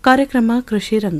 ಕಾರ್ಯಕ್ರಮ ಕೃಷಿ ರಂಗ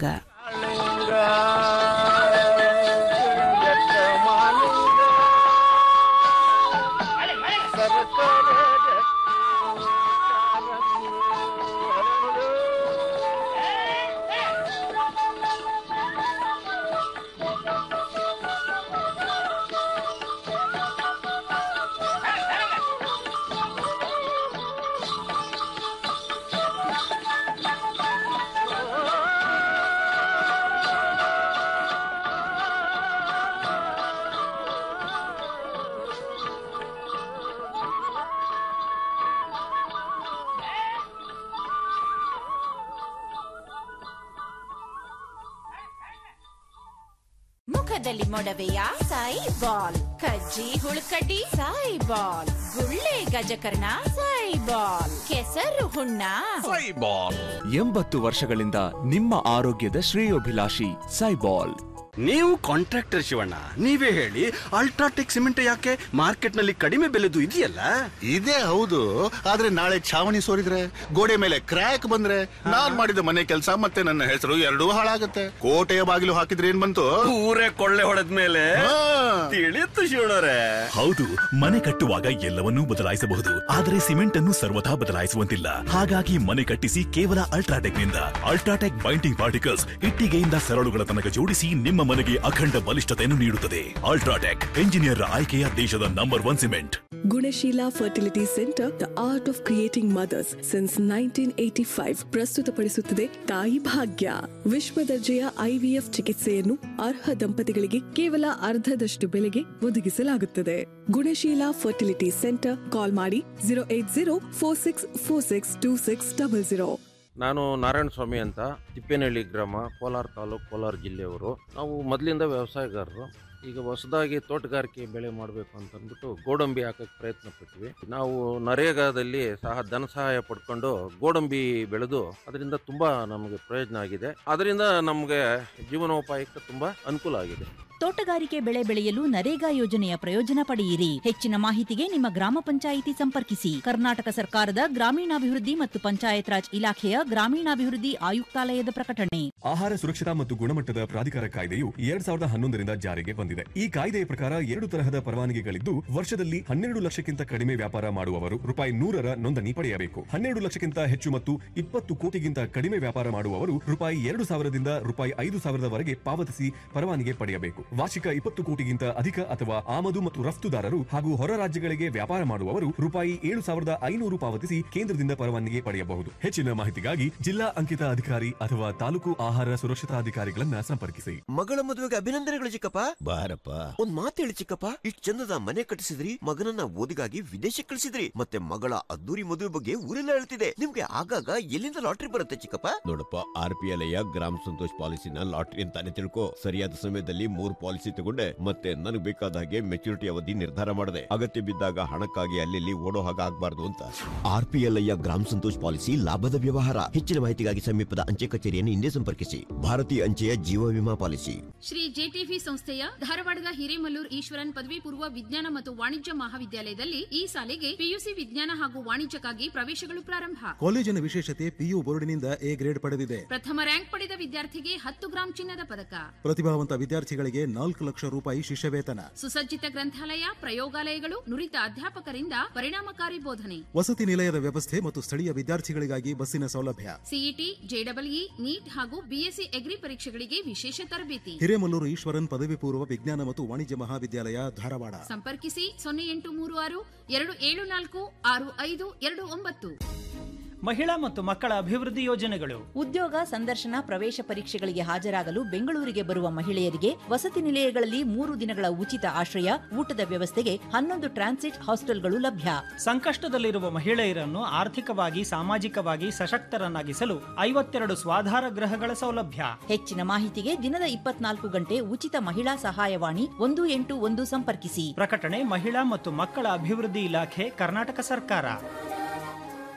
ಮುಖದಲ್ಲಿ ಮೊಡವೆಯ ಸಾಯಿ ಬಾಲ್ ಕಜ್ಜಿ ಹುಳುಕಡ್ಡಿ ಸಾಯಿ ಬಾಲ್ ಗುಳ್ಳೆ ಗಜಕರ್ಣ ಸಾಯಿ ಬಾಲ್ ಕೆಸರು ಹುಣ್ಣ ಸೈಬಾಲ್ ಎಂಬತ್ತು ವರ್ಷಗಳಿಂದ ನಿಮ್ಮ ಆರೋಗ್ಯದ ಶ್ರೇಯೋಭಿಲಾಷಿ ಸೈಬಾಲ್ ನೀವು ಕಾಂಟ್ರಾಕ್ಟರ್ ಶಿವಣ್ಣ ನೀವೇ ಹೇಳಿ ಅಲ್ಟ್ರಾಟೆಕ್ ಸಿಮೆಂಟ್ ಯಾಕೆ ಮಾರ್ಕೆಟ್ ನಲ್ಲಿ ಕಡಿಮೆ ಬೆಲೆದು ಇದೆಯಲ್ಲ ಇದೇ ಹೌದು ಆದ್ರೆ ನಾಳೆ ಛಾವಣಿ ಸೋರಿದ್ರೆ ಗೋಡೆ ಮೇಲೆ ಕ್ರ್ಯಾಕ್ ಬಂದ್ರೆ ನಾನ್ ಮಾಡಿದ ಮನೆ ಕೆಲಸ ಮತ್ತೆ ನನ್ನ ಹೆಸರು ಎರಡೂ ಹಾಳಾಗತ್ತೆ ಕೋಟೆಯ ಬಾಗಿಲು ಹಾಕಿದ್ರೆ ಏನ್ ಬಂತು ಊರೇ ಕೊಳ್ಳೆ ಹೊಡೆದ ಮೇಲೆ ಹಾ. ತಿಳಿಯುತ್ತು ಶಿವಣ್ಣರೇ ಹೌದು ಮನೆ ಕಟ್ಟುವಾಗ ಎಲ್ಲವನ್ನೂ ಬದಲಾಯಿಸಬಹುದು ಆದರೆ ಸಿಮೆಂಟ್ ಅನ್ನು ಸರ್ವಥಾ ಬದಲಾಯಿಸುವಂತಿಲ್ಲ ಹಾಗಾಗಿ ಮನೆ ಕಟ್ಟಿಸಿ ಕೇವಲ ಅಲ್ಟ್ರಾಟೆಕ್ ನಿಂದ ಅಲ್ಟ್ರಾಟೆಕ್ ಬೈಂಡಿಂಗ್ ಪಾರ್ಟಿಕಲ್ಸ್ ಇಟ್ಟಿಗೆಯಿಂದ ಸರಳುಗಳ ತನಕ ಜೋಡಿಸಿ ನಿಮ್ಮ ಮನೆಗೆ ಅಖಂಡ ಬಲಿಷ್ಠತೆಯನ್ನು ನೀಡುತ್ತದೆ ಅಲ್ಟ್ರಾಟೆಕ್ ಎಂಜಿನಿಯರ್ ಆಯ್ಕೆಯ ದೇಶದ number one cement Gunasheela fertility centre the art of creating mothers since nineteen eighty five ಪ್ರಸ್ತುತಪಡಿಸುತ್ತದೆ ತಾಯಿ ಭಾಗ್ಯ ವಿಶ್ವ ದರ್ಜೆಯ ಐವಿಎಫ್ ಚಿಕಿತ್ಸೆಯನ್ನು ಅರ್ಹ ದಂಪತಿಗಳಿಗೆ ಕೇವಲ ಅರ್ಧದಷ್ಟು ಬೆಲೆಗೆ ಒದಗಿಸಲಾಗುತ್ತದೆ ಗುಣಶೀಲ ಫರ್ಟಿಲಿಟಿ ಸೆಂಟರ್ ಕಾಲ್ ಮಾಡಿ zero eight zero four six four six two six double zero ನಾನು ನಾರಾಯಣ ಸ್ವಾಮಿ ಅಂತ ತಿಪ್ಪೇನಹಳ್ಳಿ ಗ್ರಾಮ ಕೋಲಾರ ತಾಲೂಕು ಕೋಲಾರ ಜಿಲ್ಲೆಯವರು ನಾವು ಮೊದಲಿಂದ ವ್ಯವಸಾಯಗಾರರು ಈಗ ಹೊಸದಾಗಿ ತೋಟಗಾರಿಕೆ ಬೆಳೆ ಮಾಡಬೇಕು ಅಂತಂದ್ಬಿಟ್ಟು ಗೋಡಂಬಿ ಹಾಕಕ್ಕೆ ಪ್ರಯತ್ನ ಪಟ್ವಿ ನಾವು ನರೇಗಾದಲ್ಲಿ ಸಹ ಧನ ಸಹಾಯ ಪಡ್ಕೊಂಡು ಗೋಡಂಬಿ ಬೆಳೆದು ಅದರಿಂದ ತುಂಬಾ ನಮಗೆ ಪ್ರಯೋಜನ ಆಗಿದೆ ಅದರಿಂದ ನಮಗೆ ಜೀವನೋಪಾಯಕ್ಕೆ ತುಂಬಾ ಅನುಕೂಲ ಆಗಿದೆ ತೋಟಗಾರಿಕೆ ಬೆಳೆ ಬೆಳೆಯಲು ನರೇಗಾ ಯೋಜನೆಯ ಪ್ರಯೋಜನ ಪಡೆಯಿರಿ ಹೆಚ್ಚಿನ ಮಾಹಿತಿಗೆ ನಿಮ್ಮ ಗ್ರಾಮ ಪಂಚಾಯಿತಿ ಸಂಪರ್ಕಿಸಿ ಕರ್ನಾಟಕ ಸರ್ಕಾರದ ಗ್ರಾಮೀಣಾಭಿವೃದ್ಧಿ ಮತ್ತು ಪಂಚಾಯತ್ ರಾಜ್ ಇಲಾಖೆಯ ಗ್ರಾಮೀಣಾಭಿವೃದ್ಧಿ ಆಯುಕ್ತಾಲಯದ ಪ್ರಕಟಣೆ ಆಹಾರ ಸುರಕ್ಷತಾ ಮತ್ತು ಗುಣಮಟ್ಟದ ಪ್ರಾಧಿಕಾರ ಕಾಯ್ದೆಯು ಎರಡ್ ಸಾವಿರದ ಹನ್ನೊಂದರಿಂದ ಜಾರಿಗೆ ಬಂದಿದೆ ಈ ಕಾಯ್ದೆಯ ಪ್ರಕಾರ ಎರಡು ತರಹದ ಪರವಾನಗಿಗಳಿದ್ದು ವರ್ಷದಲ್ಲಿ ಹನ್ನೆರಡು ಲಕ್ಷಕ್ಕಿಂತ ಕಡಿಮೆ ವ್ಯಾಪಾರ ಮಾಡುವವರು ರೂಪಾಯಿ ನೂರರ ನೋಂದಣಿ ಪಡೆಯಬೇಕು ಹನ್ನೆರಡು ಲಕ್ಷಕ್ಕಿಂತ ಹೆಚ್ಚು ಮತ್ತು ಇಪ್ಪತ್ತು ಕೋಟಿಗಿಂತ ಕಡಿಮೆ ವ್ಯಾಪಾರ ಮಾಡುವವರು ರೂಪಾಯಿ ಎರಡು ಸಾವಿರದಿಂದ ರೂಪಾಯಿ ಐದು ಸಾವಿರದವರೆಗೆ ಪಾವತಿಸಿ ಪರವಾನಗಿ ಪಡೆಯಬೇಕು ವಾರ್ಷಿಕ ಇಪ್ಪತ್ತು ಕೋಟಿಗಿಂತ ಅಧಿಕ ಅಥವಾ ಆಮದು ಮತ್ತು ರಫ್ತುದಾರರು ಹಾಗೂ ಹೊರ ರಾಜ್ಯಗಳಿಗೆ ವ್ಯಾಪಾರ ಮಾಡುವವರು ರೂಪಾಯಿ ಏಳು ಸಾವಿರದ ಐನೂರು ಪಾವತಿಸಿ ಕೇಂದ್ರದಿಂದ ಪರವಾನಗಿ ಪಡೆಯಬಹುದು ಹೆಚ್ಚಿನ ಮಾಹಿತಿಗಾಗಿ ಜಿಲ್ಲಾ ಅಂಕಿತ ಅಧಿಕಾರಿ ಅಥವಾ ತಾಲೂಕು ಆಹಾರ ಸುರಕ್ಷತಾಧಿಕಾರಿಗಳನ್ನ ಸಂಪರ್ಕಿಸಿ ಮಗಳ ಮದುವೆಗೆ ಅಭಿನಂದನೆಗಳು ಚಿಕ್ಕಪ್ಪ ಬಾರಪ್ಪ ಒಂದ್ ಮಾತು ಹೇಳಿ ಚಿಕ್ಕಪ್ಪ ಇಷ್ಟ್ ಚಂದದ ಮನೆ ಕಟ್ಟಿಸಿದ್ರಿ ಮಗನನ್ನ ಓದಿಗಾಗಿ ವಿದೇಶಕ್ಕೆ ಕಳಿಸಿದ್ರಿ ಮತ್ತೆ ಮಗಳ ಅದ್ದೂರಿ ಮದುವೆ ಬಗ್ಗೆ ಊರೆಲ್ಲ ಹೇಳ್ತಿದೆ ನಿಮ್ಗೆ ಆಗಾಗ ಎಲ್ಲಿಂದ ಲಾಟ್ರಿ ಬರುತ್ತೆ ಚಿಕ್ಕಪ್ಪ ನೋಡಪ್ಪ ಆರ್ ಪಿ ಎಲ್ ಗ್ರಾಮ ಸಂತೋಷ್ ಪಾಲಿಸಿನ ಲಾಟ್ರಿ ಅಂತಾನೆ ತಿಳ್ಕೊ ಸರಿಯಾದ ಸಮಯದಲ್ಲಿ ಮೂರ್ ಪಾಲಿಸಿ ತಗೊಂಡೆ ಮತ್ತೆ ನನಗೆ ಬೇಕಾದ ಹಾಗೆ ಮೆಚುರಿಟಿ ಅವಧಿ ನಿರ್ಧಾರ ಮಾಡಿದೆ ಅಗತ್ಯ ಬಿದ್ದಾಗ ಹಣಕ್ಕಾಗಿ ಅಲ್ಲಿ ಓಡೋ ಹಾಗೆ ಆಗ್ಬಾರ್ದು ಅಂತ ಆರ್ ಪಿ ಎಲ್ ಗ್ರಾಮ ಸಂತೋಷ್ ಪಾಲಿಸಿ ಲಾಭದ ವ್ಯವಹಾರ ಹೆಚ್ಚಿನ ಮಾಹಿತಿಗಾಗಿ ಸಮೀಪದ ಅಂಚೆ ಕಚೇರಿಯನ್ನು ಹಿಂದೆ ಸಂಪರ್ಕಿಸಿ ಭಾರತೀಯ ಅಂಚೆಯ ಜೀವ ವಿಮಾ ಪಾಲಿಸಿ ಶ್ರೀ ಜೆಟಿವಿ ಸಂಸ್ಥೆಯ ಧಾರವಾಡದ ಹಿರೇಮಲ್ಲೂರ್ ಈಶ್ವರನ್ ಪದವಿ ಪೂರ್ವ ವಿಜ್ಞಾನ ಮತ್ತು ವಾಣಿಜ್ಯ ಮಹಾವಿದ್ಯಾಲಯದಲ್ಲಿ ಈ ಸಾಲಿಗೆ ಪಿಯುಸಿ ವಿಜ್ಞಾನ ಹಾಗೂ ವಾಣಿಜ್ಯಕ್ಕಾಗಿ ಪ್ರವೇಶಗಳು ಪ್ರಾರಂಭ ಕಾಲೇಜಿನ ವಿಶೇಷತೆ ಪಿಯು ಬೋರ್ಡಿನಿಂದ ಎ ಗ್ರೇಡ್ ಪಡೆದಿದೆ ಪ್ರಥಮ ರ್ಯಾಂಕ್ ಪಡೆದ ವಿದ್ಯಾರ್ಥಿಗೆ ಹತ್ತು ಗ್ರಾಂ ಚಿನ್ನದ ಪದಕ ಪ್ರತಿಭಾವಂತ ವಿದ್ಯಾರ್ಥಿಗಳಿಗೆ ನಾಲ್ಕು ಲಕ್ಷ ರೂಪಾಯಿ ಶಿಷ್ಯ ವೇತನ ಸುಸಜ್ಜಿತ ಗ್ರಂಥಾಲಯ ಪ್ರಯೋಗಾಲಯಗಳು ನುರಿತ ಅಧ್ಯಾಪಕರಿಂದ ಪರಿಣಾಮಕಾರಿ ಬೋಧನೆ ವಸತಿ ನಿಲಯದ ವ್ಯವಸ್ಥೆ ಮತ್ತು ಸ್ಥಳೀಯ ವಿದ್ಯಾರ್ಥಿಗಳಿಗಾಗಿ ಬಸ್ಸಿನ ಸೌಲಭ್ಯ ಸಿಇಟಿ ಜೆಡಬ್ಲ್ಇ ನೀಟ್ ಹಾಗೂ ಬಿಎಸ್ಸಿ ಎಗ್ರಿ ಪರೀಕ್ಷೆಗಳಿಗೆ ವಿಶೇಷ ತರಬೇತಿ ಹಿರೇಮಲ್ಲೂರು ಈಶ್ವರನ್ ಪದವಿ ಪೂರ್ವ ವಿಜ್ಞಾನ ಮತ್ತು ವಾಣಿಜ್ಯ ಮಹಾವಿದ್ಯಾಲಯ ಧಾರವಾಡ ಸಂಪರ್ಕಿಸಿ ಸೊನ್ನೆ ಎಂಟು ಮೂರು ಆರು ಎರಡು ಏಳು ನಾಲ್ಕು ಆರು ಐದು ಎರಡು ಒಂಬತ್ತು ಮಹಿಳಾ ಮತ್ತು ಮಕ್ಕಳ ಅಭಿವೃದ್ಧಿ ಯೋಜನೆಗಳು ಉದ್ಯೋಗ ಸಂದರ್ಶನ ಪ್ರವೇಶ ಪರೀಕ್ಷೆಗಳಿಗೆ ಹಾಜರಾಗಲು ಬೆಂಗಳೂರಿಗೆ ಬರುವ ಮಹಿಳೆಯರಿಗೆ ವಸತಿ ನಿಲಯಗಳಲ್ಲಿ ಮೂರು ದಿನಗಳ ಉಚಿತ ಆಶ್ರಯ ಊಟದ ವ್ಯವಸ್ಥೆಗೆ ಹನ್ನೊಂದು ಟ್ರಾನ್ಸಿಟ್ ಹಾಸ್ಟೆಲ್ಗಳು ಲಭ್ಯ ಸಂಕಷ್ಟದಲ್ಲಿರುವ ಮಹಿಳೆಯರನ್ನು ಆರ್ಥಿಕವಾಗಿ ಸಾಮಾಜಿಕವಾಗಿ ಸಶಕ್ತರನ್ನಾಗಿಸಲು ಐವತ್ತೆರಡು ಸ್ವಾಧಾರ ಗೃಹಗಳ ಸೌಲಭ್ಯ ಹೆಚ್ಚಿನ ಮಾಹಿತಿಗೆ ದಿನದ ಇಪ್ಪತ್ನಾಲ್ಕು ಗಂಟೆ ಉಚಿತ ಮಹಿಳಾ ಸಹಾಯವಾಣಿ ಒಂದು ಎಂಟು ಒಂದು ಸಂಪರ್ಕಿಸಿ ಪ್ರಕಟಣೆ ಮಹಿಳಾ ಮತ್ತು ಮಕ್ಕಳ ಅಭಿವೃದ್ಧಿ ಇಲಾಖೆ ಕರ್ನಾಟಕ ಸರ್ಕಾರ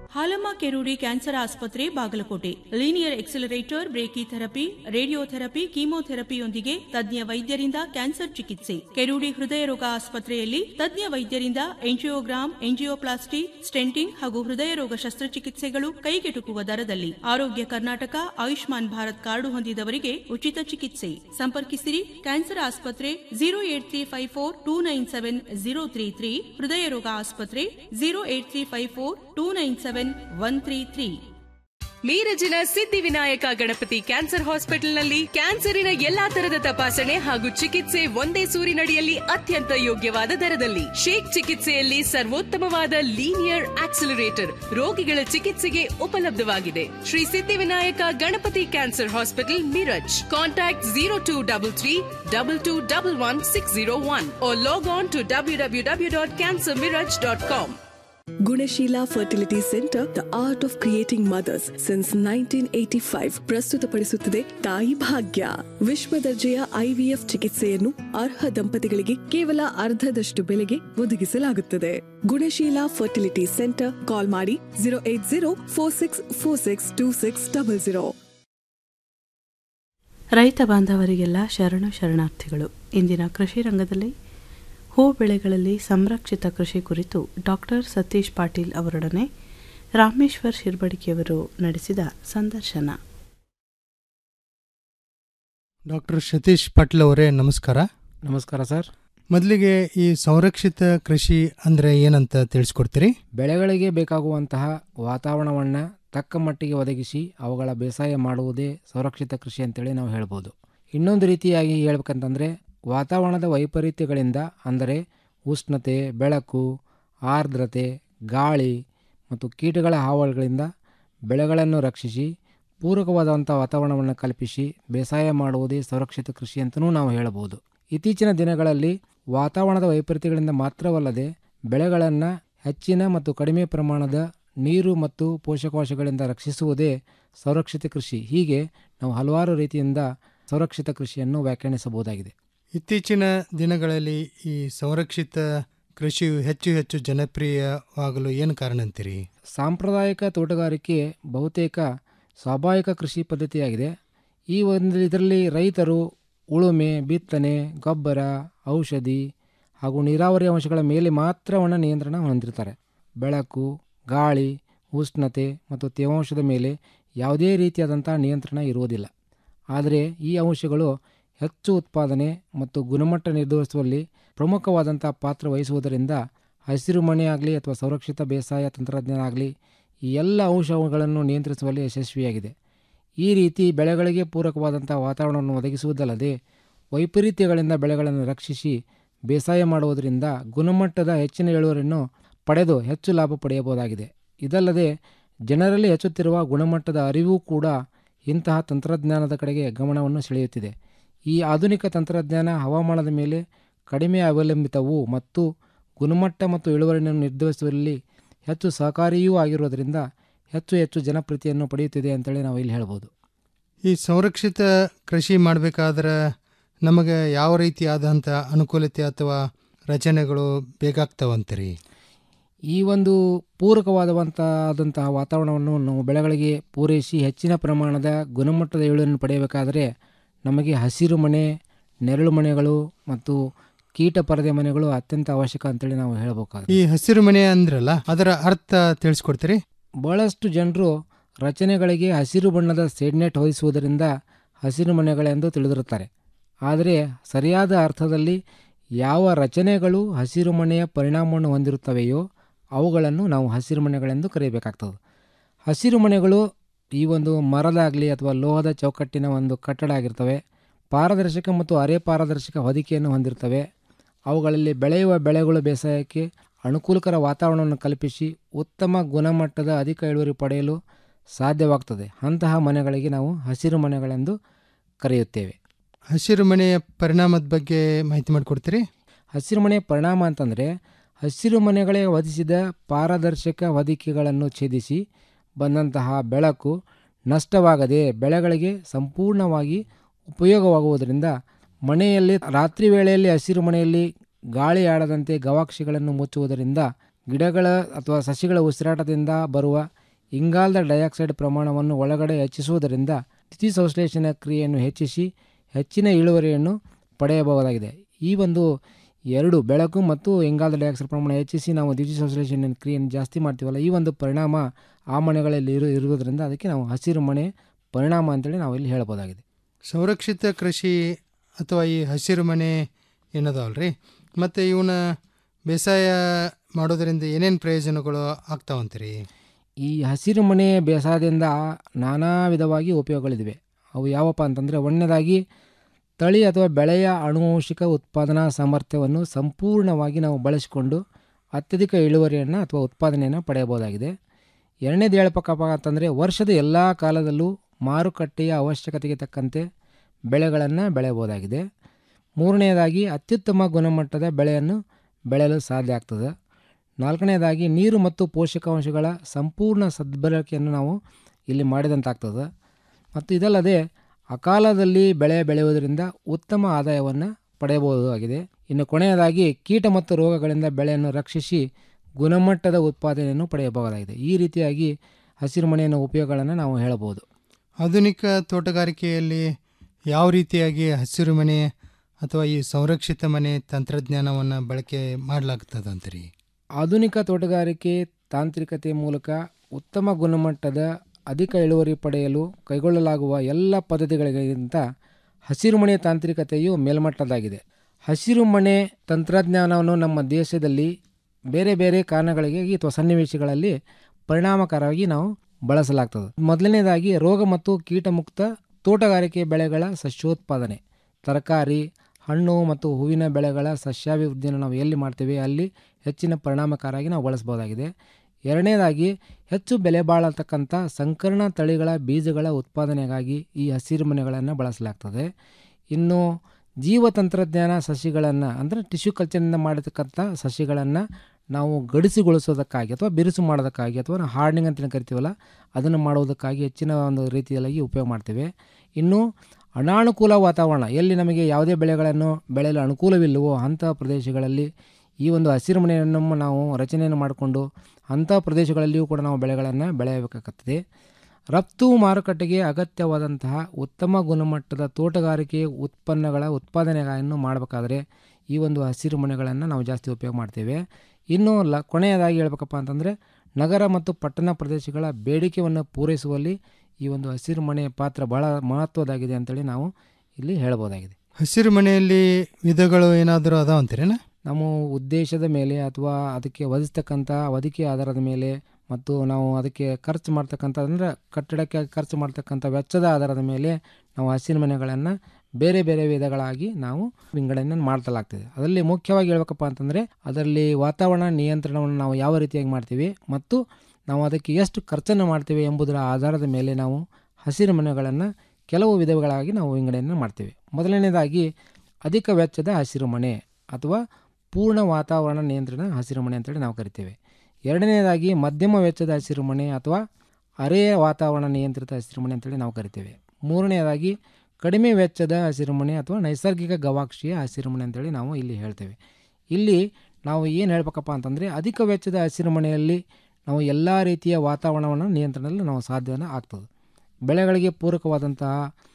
ಹಾಲಮ್ಮ ಕೆರೂಡಿ ಕ್ಯಾನ್ಸರ್ ಆಸ್ಪತ್ರೆ Bagalkot linear accelerator brachytherapy radiotherapy ಕೀಮೋಥೆರಪಿಯೊಂದಿಗೆ ತಜ್ಞ ವೈದ್ಯರಿಂದ ಕ್ಯಾನ್ಸರ್ ಚಿಕಿತ್ಸೆ ಕೆರೂಡಿ ಹೃದಯ ರೋಗ ಆಸ್ಪತ್ರೆಯಲ್ಲಿ ತಜ್ಞ ವೈದ್ಯರಿಂದ ಎಂಜಿಯೋಗ್ರಾಮ್ ಎಂಜಿಯೋಪ್ಲಾಸ್ಟಿ ಸ್ಟೆಂಟಿಂಗ್ ಹಾಗೂ ಹೃದಯ ರೋಗ ಶಸ್ತ್ರಚಿಕಿತ್ಸೆಗಳು ಕೈಗೆಟುಕುವ ದರದಲ್ಲಿ ಆರೋಗ್ಯ ಕರ್ನಾಟಕ ಆಯುಷ್ಮಾನ್ ಭಾರತ್ ಕಾರ್ಡು ಹೊಂದಿದವರಿಗೆ ಉಚಿತ ಚಿಕಿತ್ಸೆ ಸಂಪರ್ಕಿಸಿರಿ ಕ್ಯಾನ್ಸರ್ ಆಸ್ಪತ್ರೆ zero eight three five four two nine seven zero three three ಹೃದಯ ರೋಗ ಆಸ್ಪತ್ರೆ zero eight three five four two nine seven one three three ಮೀರಜಿನ ಸಿದ್ಧಿವಿನಾಯಕ ಗಣಪತಿ ಕ್ಯಾನ್ಸರ್ ಹಾಸ್ಪಿಟಲ್ನಲ್ಲಿ ಕ್ಯಾನ್ಸರಿನ ಎಲ್ಲಾ ತರದ ತಪಾಸಣೆ ಹಾಗೂ ಚಿಕಿತ್ಸೆ ಒಂದೇ ಸೂರಿನಡಿಯಲ್ಲಿ ಅತ್ಯಂತ ಯೋಗ್ಯವಾದ ದರದಲ್ಲಿ ಶೇಕ್ ಚಿಕಿತ್ಸೆಯಲ್ಲಿ ಸರ್ವೋತ್ತಮವಾದ ಲೀನಿಯರ್ ಆಕ್ಸಿಲರೇಟರ್ ರೋಗಿಗಳ ಚಿಕಿತ್ಸೆಗೆ ಉಪಲಬ್ಧವಾಗಿದೆ Shri Siddhivinayak Ganapati cancer hospital Miraj contact zero two double three double two double one six zero one log on to W W W dot cancer Miraj dot com Gunasheela fertility centre the art of creating mothers since nineteen eighty five ಪ್ರಸ್ತುತಪಡಿಸುತ್ತದೆ ತಾಯಿ ಭಾಗ್ಯ ವಿಶ್ವ ದರ್ಜೆಯ IVF ಚಿಕಿತ್ಸೆಯನ್ನು ಅರ್ಹ ದಂಪತಿಗಳಿಗೆ ಕೇವಲ ಅರ್ಧದಷ್ಟು ಬೆಲೆಗೆ ಒದಗಿಸಲಾಗುತ್ತದೆ ಗುಣಶೀಲ ಫರ್ಟಿಲಿಟಿ ಸೆಂಟರ್ ಕಾಲ್ ಮಾಡಿ zero eight zero four six four six two six double zero ರೈತ ಬಾಂಧವರಿಗೆಲ್ಲ ಶರಣು ಶರಣಾರ್ಥಿಗಳು ಇಂದಿನ ಕೃಷಿ ರಂಗದಲ್ಲಿ ಹೂ ಬೆಳೆಗಳಲ್ಲಿ ಸಂರಕ್ಷಿತ ಕೃಷಿ ಕುರಿತು ಡಾಕ್ಟರ್ ಸತೀಶ್ ಪಾಟೀಲ್ ಅವರೊಡನೆ ರಾಮೇಶ್ವರ್ ಶಿರ್ಬಡಿಕೆಯವರು ನಡೆಸಿದ ಸಂದರ್ಶನ ಡಾಕ್ಟರ್ ಸತೀಶ್ ಪಾಟೀಲ್ ಅವರೇ ನಮಸ್ಕಾರ ನಮಸ್ಕಾರ ಸರ್ ಮೊದಲಿಗೆ ಈ ಸಂರಕ್ಷಿತ ಕೃಷಿ ಅಂದ್ರೆ ಏನಂತ ತಿಳಿಸ್ಕೊಡ್ತೀರಿ ಬೆಳೆಗಳಿಗೆ ಬೇಕಾಗುವಂತಹ ವಾತಾವರಣವನ್ನು ತಕ್ಕ ಮಟ್ಟಿಗೆ ಒದಗಿಸಿ ಅವುಗಳ ಬೇಸಾಯ ಮಾಡುವುದೇ ಸಂರಕ್ಷಿತ ಕೃಷಿ ಅಂತೇಳಿ ನಾವು ಹೇಳ್ಬೋದು ಇನ್ನೊಂದು ರೀತಿಯಾಗಿ ಹೇಳ್ಬೇಕಂತಂದರೆ ವಾತಾವರಣದ ವೈಪರೀತ್ಯಗಳಿಂದ ಅಂದರೆ ಉಷ್ಣತೆ ಬೆಳಕು ಆರ್ದ್ರತೆ ಗಾಳಿ ಮತ್ತು ಕೀಟಗಳ ಹಾವಳಿಗಳಿಂದ ಬೆಳೆಗಳನ್ನು ರಕ್ಷಿಸಿ ಪೂರಕವಾದಂಥ ವಾತಾವರಣವನ್ನು ಕಲ್ಪಿಸಿ ಬೇಸಾಯ ಮಾಡುವುದೇ ಸಂರಕ್ಷಿತ ಕೃಷಿ ಅಂತಲೂ ನಾವು ಹೇಳಬಹುದು ಇತ್ತೀಚಿನ ದಿನಗಳಲ್ಲಿ ವಾತಾವರಣದ ವೈಪರೀತ್ಯಗಳಿಂದ ಮಾತ್ರವಲ್ಲದೆ ಬೆಳೆಗಳನ್ನು ಹೆಚ್ಚಿನ ಮತ್ತು ಕಡಿಮೆ ಪ್ರಮಾಣದ ನೀರು ಮತ್ತು ಪೋಷಕಾಂಶಗಳಿಂದ ರಕ್ಷಿಸುವುದೇ ಸಂರಕ್ಷಿತ ಕೃಷಿ ಹೀಗೆ ನಾವು ಹಲವಾರು ರೀತಿಯಿಂದ ಸಂರಕ್ಷಿತ ಕೃಷಿಯನ್ನು ವ್ಯಾಖ್ಯಾನಿಸಬಹುದಾಗಿದೆ ಇತ್ತೀಚಿನ ದಿನಗಳಲ್ಲಿ ಈ ಸಂರಕ್ಷಿತ ಕೃಷಿಯು ಹೆಚ್ಚು ಹೆಚ್ಚು ಜನಪ್ರಿಯವಾಗಲು ಏನು ಕಾರಣ ಅಂತೀರಿ ಸಾಂಪ್ರದಾಯಿಕ ತೋಟಗಾರಿಕೆ ಬಹುತೇಕ ಸ್ವಾಭಾವಿಕ ಕೃಷಿ ಪದ್ಧತಿಯಾಗಿದೆ ಈ ಒಂದು ಇದರಲ್ಲಿ ರೈತರು ಉಳುಮೆ ಬಿತ್ತನೆ ಗೊಬ್ಬರ ಔಷಧಿ ಹಾಗೂ ನೀರಾವರಿ ಅಂಶಗಳ ಮೇಲೆ ಮಾತ್ರವನ್ನು ನಿಯಂತ್ರಣ ಹೊಂದಿರ್ತಾರೆ ಬೆಳಕು ಗಾಳಿ ಉಷ್ಣತೆ ಮತ್ತು ತೇವಾಂಶದ ಮೇಲೆ ಯಾವುದೇ ರೀತಿಯಾದಂಥ ನಿಯಂತ್ರಣ ಇರುವುದಿಲ್ಲ ಆದರೆ ಈ ಅಂಶಗಳು ಹೆಚ್ಚು ಉತ್ಪಾದನೆ ಮತ್ತು ಗುಣಮಟ್ಟ ನಿರ್ಧರಿಸುವಲ್ಲಿ ಪ್ರಮುಖವಾದಂಥ ಪಾತ್ರ ವಹಿಸುವುದರಿಂದ ಹಸಿರು ಮನೆ ಆಗಲಿ ಅಥವಾ ಸಂರಕ್ಷಿತ ಬೇಸಾಯ ತಂತ್ರಜ್ಞಾನ ಆಗಲಿ ಈ ಎಲ್ಲ ಅಂಶಗಳನ್ನು ನಿಯಂತ್ರಿಸುವಲ್ಲಿ ಯಶಸ್ವಿಯಾಗಿದೆ ಈ ರೀತಿ ಬೆಳೆಗಳಿಗೆ ಪೂರಕವಾದಂಥ ವಾತಾವರಣವನ್ನು ಒದಗಿಸುವುದಲ್ಲದೆ ವೈಪರೀತ್ಯಗಳಿಂದ ಬೆಳೆಗಳನ್ನು ರಕ್ಷಿಸಿ ಬೇಸಾಯ ಮಾಡುವುದರಿಂದ ಗುಣಮಟ್ಟದ ಹೆಚ್ಚಿನ ಇಳುವರಿಯನ್ನು ಪಡೆದು ಹೆಚ್ಚು ಲಾಭ ಪಡೆಯಬಹುದಾಗಿದೆ ಇದಲ್ಲದೆ ಜನರಲ್ಲಿ ಹೆಚ್ಚುತ್ತಿರುವ ಗುಣಮಟ್ಟದ ಅರಿವು ಕೂಡ ಇಂತಹ ತಂತ್ರಜ್ಞಾನದ ಕಡೆಗೆ ಗಮನವನ್ನು ಸೆಳೆಯುತ್ತಿದೆ ಈ ಆಧುನಿಕ ತಂತ್ರಜ್ಞಾನ ಹವಾಮಾನದ ಮೇಲೆ ಕಡಿಮೆ ಅವಲಂಬಿತವು ಮತ್ತು ಗುಣಮಟ್ಟ ಮತ್ತು ಇಳುವರಿಯನ್ನು ನಿರ್ಧರಿಸುವಲ್ಲಿ ಹೆಚ್ಚು ಸಹಕಾರಿಯೂ ಆಗಿರುವುದರಿಂದ ಹೆಚ್ಚು ಹೆಚ್ಚು ಜನಪ್ರಿಯತೆಯನ್ನು ಪಡೆಯುತ್ತಿದೆ ಅಂತೇಳಿ ನಾವು ಇಲ್ಲಿ ಹೇಳ್ಬೋದು ಈ ಸಂರಕ್ಷಿತ ಕೃಷಿ ಮಾಡಬೇಕಾದ್ರೆ ನಮಗೆ ಯಾವ ರೀತಿಯಾದಂಥ ಅನುಕೂಲತೆ ಅಥವಾ ರಚನೆಗಳು ಬೇಕಾಗ್ತಾವಂತೀರಿ ಈ ಒಂದು ಪೂರಕವಾದಂಥ ಆದಂತಹ ವಾತಾವರಣವನ್ನು ನಾವು ಬೆಳೆಗಳಿಗೆ ಪೂರೈಸಿ ಹೆಚ್ಚಿನ ಪ್ರಮಾಣದ ಗುಣಮಟ್ಟದ ಇಳುವರಿಯನ್ನು ಪಡೆಯಬೇಕಾದರೆ ನಮಗೆ ಹಸಿರು ಮನೆ ನೆರಳು ಮನೆಗಳು ಮತ್ತು ಕೀಟ ಪರದೆ ಮನೆಗಳು ಅತ್ಯಂತ ಅವಶ್ಯಕ ಅಂತೇಳಿ ನಾವು ಹೇಳಬೇಕಾಗುತ್ತೆ ಈ ಹಸಿರು ಮನೆ ಅಂದ್ರಲ್ಲ ಅದರ ಅರ್ಥ ತಿಳಿಸ್ಕೊಡ್ತೀರಿ ಬಹಳಷ್ಟು ಜನರು ರಚನೆಗಳಿಗೆ ಹಸಿರು ಬಣ್ಣದ ಸೆಡ್ನೆಟ್ ಹೊದಿಸುವುದರಿಂದ ಹಸಿರು ಮನೆಗಳೆಂದು ತಿಳಿದಿರುತ್ತಾರೆ ಆದರೆ ಸರಿಯಾದ ಅರ್ಥದಲ್ಲಿ ಯಾವ ರಚನೆಗಳು ಹಸಿರು ಮನೆಯ ಪರಿಣಾಮವನ್ನು ಹೊಂದಿರುತ್ತವೆಯೋ ಅವುಗಳನ್ನು ನಾವು ಹಸಿರು ಮನೆಗಳೆಂದು ಕರೆಯಬೇಕಾಗ್ತದೆ ಹಸಿರು ಮನೆಗಳು ಈ ಒಂದು ಮರದಾಗಲಿ ಅಥವಾ ಲೋಹದ ಚೌಕಟ್ಟಿನ ಒಂದು ಕಟ್ಟಡ ಆಗಿರ್ತವೆ ಪಾರದರ್ಶಕ ಮತ್ತು ಅರೆ ಪಾರದರ್ಶಕ ಹೊದಿಕೆಯನ್ನು ಹೊಂದಿರ್ತವೆ ಅವುಗಳಲ್ಲಿ ಬೆಳೆಯುವ ಬೆಳೆಗಳು ಬೇಸಾಯಕ್ಕೆ ಅನುಕೂಲಕರ ವಾತಾವರಣವನ್ನು ಕಲ್ಪಿಸಿ ಉತ್ತಮ ಗುಣಮಟ್ಟದ ಅಧಿಕ ಇಳುವರಿ ಪಡೆಯಲು ಸಾಧ್ಯವಾಗ್ತದೆ ಅಂತಹ ಮನೆಗಳಿಗೆ ನಾವು ಹಸಿರು ಮನೆಗಳೆಂದು ಕರೆಯುತ್ತೇವೆ ಹಸಿರು ಮನೆಯ ಪರಿಣಾಮದ ಬಗ್ಗೆ ಮಾಹಿತಿ ಮಾಡಿಕೊಡ್ತೀರಿ ಹಸಿರು ಮನೆಯ ಪರಿಣಾಮ ಅಂತಂದರೆ ಹಸಿರು ಮನೆಗಳೇ ಹೊದಿಸಿದ ಪಾರದರ್ಶಕ ಹೊದಿಕೆಗಳನ್ನು ಛೇದಿಸಿ ಬಂದಂತಹ ಬೆಳಕು ನಷ್ಟವಾಗದೆ ಬೆಳೆಗಳಿಗೆ ಸಂಪೂರ್ಣವಾಗಿ ಉಪಯೋಗವಾಗುವುದರಿಂದ ಮನೆಯಲ್ಲಿ ರಾತ್ರಿ ವೇಳೆಯಲ್ಲಿ ಹಸಿರು ಮನೆಯಲ್ಲಿ ಗಾಳಿ ಆಡದಂತೆ ಗವಾಕ್ಷಿಗಳನ್ನು ಮುಚ್ಚುವುದರಿಂದ ಗಿಡಗಳ ಅಥವಾ ಸಸಿಗಳ ಉಸಿರಾಟದಿಂದ ಬರುವ ಇಂಗಾಲದ ಡೈಆಕ್ಸೈಡ್ ಪ್ರಮಾಣವನ್ನು ಒಳಗಡೆ ಹೆಚ್ಚಿಸುವುದರಿಂದ ದ್ಯುತಿಸಂಶ್ಲೇಷಣೆ ಕ್ರಿಯೆಯನ್ನು ಹೆಚ್ಚಿಸಿ ಹೆಚ್ಚಿನ ಇಳುವರಿಯನ್ನು ಪಡೆಯಬಹುದಾಗಿದೆ ಈ ಒಂದು ಎರಡು ಬೆಳಕು ಮತ್ತು ಇಂಗಾಲದ ಡೈಆಕ್ಸೈಡ್ ಪ್ರಮಾಣ ಹೆಚ್ಚಿಸಿ ನಾವು ದ್ಯುತಿಸಂಶ್ಲೇಷಣೆ ಕ್ರಿಯೆಯನ್ನು ಜಾಸ್ತಿ ಮಾಡ್ತೀವಲ್ಲ ಈ ಒಂದು ಪರಿಣಾಮ ಆ ಮನೆಗಳಲ್ಲಿ ಇರು ಇರುವುದರಿಂದ ಅದಕ್ಕೆ ನಾವು ಹಸಿರು ಮನೆ ಪರಿಣಾಮ ಅಂತೇಳಿ ನಾವು ಇಲ್ಲಿ ಹೇಳ್ಬೋದಾಗಿದೆ ಸಂರಕ್ಷಿತ ಕೃಷಿ ಅಥವಾ ಈ ಹಸಿರು ಮನೆ ಏನದಾವಲ್ರಿ ಮತ್ತು ಇವನ್ನ ಬೇಸಾಯ ಮಾಡೋದರಿಂದ ಏನೇನು ಪ್ರಯೋಜನಗಳು ಆಗ್ತಾವಂತೀರಿ ಈ ಹಸಿರು ಮನೆ ಬೇಸಾಯದಿಂದ ನಾನಾ ವಿಧವಾಗಿ ಉಪಯೋಗಗಳಿವೆ ಅವು ಯಾವಪ್ಪ ಅಂತಂದರೆ ಒಂದನೇದಾಗಿ ತಳಿ ಅಥವಾ ಬೆಳೆಯ ಆನುವಂಶಿಕ ಉತ್ಪಾದನಾ ಸಾಮರ್ಥ್ಯವನ್ನು ಸಂಪೂರ್ಣವಾಗಿ ನಾವು ಬಳಸಿಕೊಂಡು ಅತ್ಯಧಿಕ ಇಳುವರಿಯನ್ನು ಅಥವಾ ಉತ್ಪಾದನೆಯನ್ನು ಪಡೆಯಬಹುದಾಗಿದೆ ಎರಡನೇದು ಹೇಳ್ಬೇಕಪ್ಪ ಅಂತಂದರೆ ವರ್ಷದ ಎಲ್ಲ ಕಾಲದಲ್ಲೂ ಮಾರುಕಟ್ಟೆಯ ಅವಶ್ಯಕತೆಗೆ ತಕ್ಕಂತೆ ಬೆಳೆಗಳನ್ನು ಬೆಳೆಯಬಹುದಾಗಿದೆ ಮೂರನೆಯದಾಗಿ ಅತ್ಯುತ್ತಮ ಗುಣಮಟ್ಟದ ಬೆಳೆಯನ್ನು ಬೆಳೆಯಲು ಸಾಧ್ಯ ಆಗ್ತದೆ ನಾಲ್ಕನೇದಾಗಿ ನೀರು ಮತ್ತು ಪೋಷಕಾಂಶಗಳ ಸಂಪೂರ್ಣ ಸದ್ಬಳಕೆಯನ್ನು ನಾವು ಇಲ್ಲಿ ಮಾಡಿದಂತಾಗ್ತದೆ ಮತ್ತು ಇದಲ್ಲದೆ ಅಕಾಲದಲ್ಲಿ ಬೆಳೆ ಬೆಳೆಯುವುದರಿಂದ ಉತ್ತಮ ಆದಾಯವನ್ನು ಪಡೆಯಬಹುದಾಗಿದೆ ಇನ್ನು ಕೊನೆಯದಾಗಿ ಕೀಟ ಮತ್ತು ರೋಗಗಳಿಂದ ಬೆಳೆಯನ್ನು ರಕ್ಷಿಸಿ ಗುಣಮಟ್ಟದ ಉತ್ಪಾದನೆಯನ್ನು ಪಡೆಯಬಹುದಾಗಿದೆ ಈ ರೀತಿಯಾಗಿ ಹಸಿರು ಮನೆಯ ಉಪಯೋಗಗಳನ್ನು ನಾವು ಹೇಳಬಹುದು ಆಧುನಿಕ ತೋಟಗಾರಿಕೆಯಲ್ಲಿ ಯಾವ ರೀತಿಯಾಗಿ ಹಸಿರು ಮನೆ ಅಥವಾ ಈ ಸಂರಕ್ಷಿತ ಮನೆ ತಂತ್ರಜ್ಞಾನವನ್ನು ಬಳಕೆ ಮಾಡಲಾಗ್ತದಂತೀರಿ ಆಧುನಿಕ ತೋಟಗಾರಿಕೆ ತಾಂತ್ರಿಕತೆ ಮೂಲಕ ಉತ್ತಮ ಗುಣಮಟ್ಟದ ಅಧಿಕ ಇಳುವರಿ ಪಡೆಯಲು ಕೈಗೊಳ್ಳಲಾಗುವ ಎಲ್ಲ ಪದ್ಧತಿಗಳಿಗಿಂತ ಹಸಿರುಮನೆ ತಾಂತ್ರಿಕತೆಯು ಮೇಲ್ಮಟ್ಟದಾಗಿದೆ ಹಸಿರುಮನೆ ತಂತ್ರಜ್ಞಾನವನ್ನು ನಮ್ಮ ದೇಶದಲ್ಲಿ ಬೇರೆ ಬೇರೆ ಕಾರಣಗಳಿಗೆ ಅಥವಾ ಸನ್ನಿವೇಶಗಳಲ್ಲಿ ಪರಿಣಾಮಕಾರವಾಗಿ ನಾವು ಬಳಸಲಾಗ್ತದೆ ಮೊದಲನೇದಾಗಿ ರೋಗ ಮತ್ತು ಕೀಟಮುಕ್ತ ತೋಟಗಾರಿಕೆ ಬೆಳೆಗಳ ಸಸ್ಯೋತ್ಪಾದನೆ ತರಕಾರಿ ಹಣ್ಣು ಮತ್ತು ಹೂವಿನ ಬೆಳೆಗಳ ಸಸ್ಯಾಭಿವೃದ್ಧಿಯನ್ನು ನಾವು ಎಲ್ಲಿ ಮಾಡ್ತೀವಿ ಅಲ್ಲಿ ಹೆಚ್ಚಿನ ಪರಿಣಾಮಕಾರಿಯಾಗಿ ನಾವು ಬಳಸ್ಬೋದಾಗಿದೆ ಎರಡನೇದಾಗಿ ಹೆಚ್ಚು ಬೆಲೆ ಬಾಳತಕ್ಕಂಥ ಸಂಕರ್ಣ ತಳಿಗಳ ಬೀಜಗಳ ಉತ್ಪಾದನೆಗಾಗಿ ಈ ಹಸಿರು ಮನೆಗಳನ್ನು ಬಳಸಲಾಗ್ತದೆ ಇನ್ನು ಜೀವ ತಂತ್ರಜ್ಞಾನ ಸಸಿಗಳನ್ನು ಅಂದರೆ ಟಿಶ್ಯೂ ಕಲ್ಚರ್ನಿಂದ ಮಾಡಿರ್ತಕ್ಕಂಥ ಸಸಿಗಳನ್ನು ನಾವು ಗಡಿಸಿಗೊಳಿಸೋದಕ್ಕಾಗಿ ಅಥವಾ ಬಿರುಸು ಮಾಡೋದಕ್ಕಾಗಿ ಅಥವಾ ನಾವು ಹಾರ್ಡ್ನಿಂಗ್ ಅಂತ ಕರಿತೀವಲ್ಲ ಅದನ್ನು ಮಾಡುವುದಕ್ಕಾಗಿ ಹೆಚ್ಚಿನ ಒಂದು ರೀತಿಯಲ್ಲಿ ಉಪಯೋಗ ಮಾಡ್ತೇವೆ ಇನ್ನು ಅನಾನುಕೂಲ ವಾತಾವರಣ ಎಲ್ಲಿ ನಮಗೆ ಯಾವುದೇ ಬೆಳೆಗಳನ್ನು ಬೆಳೆಯಲು ಅನುಕೂಲವಿಲ್ಲವೋ ಅಂಥ ಪ್ರದೇಶಗಳಲ್ಲಿ ಈ ಒಂದು ಹಸಿರು ಮನೆಯನ್ನು ನಾವು ರಚನೆಯನ್ನು ಮಾಡಿಕೊಂಡು ಅಂಥ ಪ್ರದೇಶಗಳಲ್ಲಿಯೂ ಕೂಡ ನಾವು ಬೆಳೆಗಳನ್ನು ಬೆಳೆಯಬೇಕಾಗುತ್ತದೆ ರಫ್ತು ಮಾರುಕಟ್ಟೆಗೆ ಅಗತ್ಯವಾದಂತಹ ಉತ್ತಮ ಗುಣಮಟ್ಟದ ತೋಟಗಾರಿಕೆ ಉತ್ಪನ್ನಗಳ ಉತ್ಪಾದನೆಯನ್ನು ಮಾಡಬೇಕಾದ್ರೆ ಈ ಒಂದು ಹಸಿರು ಮನೆಗಳನ್ನು ನಾವು ಜಾಸ್ತಿ ಉಪಯೋಗ ಮಾಡ್ತೇವೆ ಇನ್ನು ಲ ಕೊನೆಯದಾಗಿ ಹೇಳ್ಬೇಕಪ್ಪ ಅಂತಂದರೆ ನಗರ ಮತ್ತು ಪಟ್ಟಣ ಪ್ರದೇಶಗಳ ಬೇಡಿಕೆಯನ್ನು ಪೂರೈಸುವಲ್ಲಿ ಈ ಒಂದು ಹಸಿರು ಮನೆಯ ಪಾತ್ರ ಬಹಳ ಮಹತ್ವದಾಗಿದೆ ಅಂತೇಳಿ ನಾವು ಇಲ್ಲಿ ಹೇಳ್ಬೋದಾಗಿದೆ ಹಸಿರು ಮನೆಯಲ್ಲಿ ವಿಧಗಳು ಏನಾದರೂ ಅದಾವಂತೀರೇನ ನಮ್ಮ ಉದ್ದೇಶದ ಮೇಲೆ ಅಥವಾ ಅದಕ್ಕೆ ಒದಗಿಸ್ತಕ್ಕಂಥ ಒದಕೆ ಆಧಾರದ ಮೇಲೆ ಮತ್ತು ನಾವು ಅದಕ್ಕೆ ಖರ್ಚು ಮಾಡ್ತಕ್ಕಂಥ ಅಂದರೆ ಕಟ್ಟಡಕ್ಕೆ ಖರ್ಚು ಮಾಡ್ತಕ್ಕಂಥ ವೆಚ್ಚದ ಆಧಾರದ ಮೇಲೆ ನಾವು ಹಸಿರು ಮನೆಗಳನ್ನು ಬೇರೆ ಬೇರೆ ವಿಧಗಳಾಗಿ ನಾವು ವಿಂಗಡಣೆ ಮಾಡ್ತಲಾಗ್ತದೆ ಅದರಲ್ಲಿ ಮುಖ್ಯವಾಗಿ ಹೇಳ್ಬೇಕಪ್ಪ ಅಂತಂದರೆ ಅದರಲ್ಲಿ ವಾತಾವರಣ ನಿಯಂತ್ರಣವನ್ನು ನಾವು ಯಾವ ರೀತಿಯಾಗಿ ಮಾಡ್ತೀವಿ ಮತ್ತು ನಾವು ಅದಕ್ಕೆ ಎಷ್ಟು ಖರ್ಚನ್ನು ಮಾಡ್ತೀವಿ ಎಂಬುದರ ಆಧಾರದ ಮೇಲೆ ನಾವು ಹಸಿರು ಮನೆಗಳನ್ನು ಕೆಲವು ವಿಧಗಳಾಗಿ ನಾವು ವಿಂಗಡಣೆ ಮಾಡ್ತೀವಿ ಮೊದಲನೇದಾಗಿ ಅಧಿಕ ವೆಚ್ಚದ ಹಸಿರು ಮನೆ ಅಥವಾ ಪೂರ್ಣ ವಾತಾವರಣ ನಿಯಂತ್ರಣ ಹಸಿರು ಮನೆ ಅಂತೇಳಿ ನಾವು ಕರಿತೇವೆ ಎರಡನೇದಾಗಿ ಮಧ್ಯಮ ವೆಚ್ಚದ ಹಸಿರು ಮನೆ ಅಥವಾ ಅರೆ ವಾತಾವರಣ ನಿಯಂತ್ರಿತ ಹಸಿರು ಮನೆ ಅಂತೇಳಿ ನಾವು ಕರಿತೇವೆ ಮೂರನೆಯದಾಗಿ ಕಡಿಮೆ ವೆಚ್ಚದ ಹಸಿರು ಮನೆ ಅಥವಾ ನೈಸರ್ಗಿಕ ಗವಾಕ್ಷಿಯ ಹಸಿರು ಮನೆ ಅಂತೇಳಿ ನಾವು ಇಲ್ಲಿ ಹೇಳ್ತೇವೆ ಇಲ್ಲಿ ನಾವು ಏನು ಹೇಳ್ಬೇಕಪ್ಪ ಅಂತಂದರೆ ಅಧಿಕ ವೆಚ್ಚದ ಹಸಿರು ಮನೆಯಲ್ಲಿ ನಾವು ಎಲ್ಲ ರೀತಿಯ ವಾತಾವರಣವನ್ನು ನಿಯಂತ್ರಣದಲ್ಲಿ ನಾವು ಸಾಧ್ಯನ ಆಗ್ತದೆ ಬೆಳೆಗಳಿಗೆ ಪೂರಕವಾದಂತಹ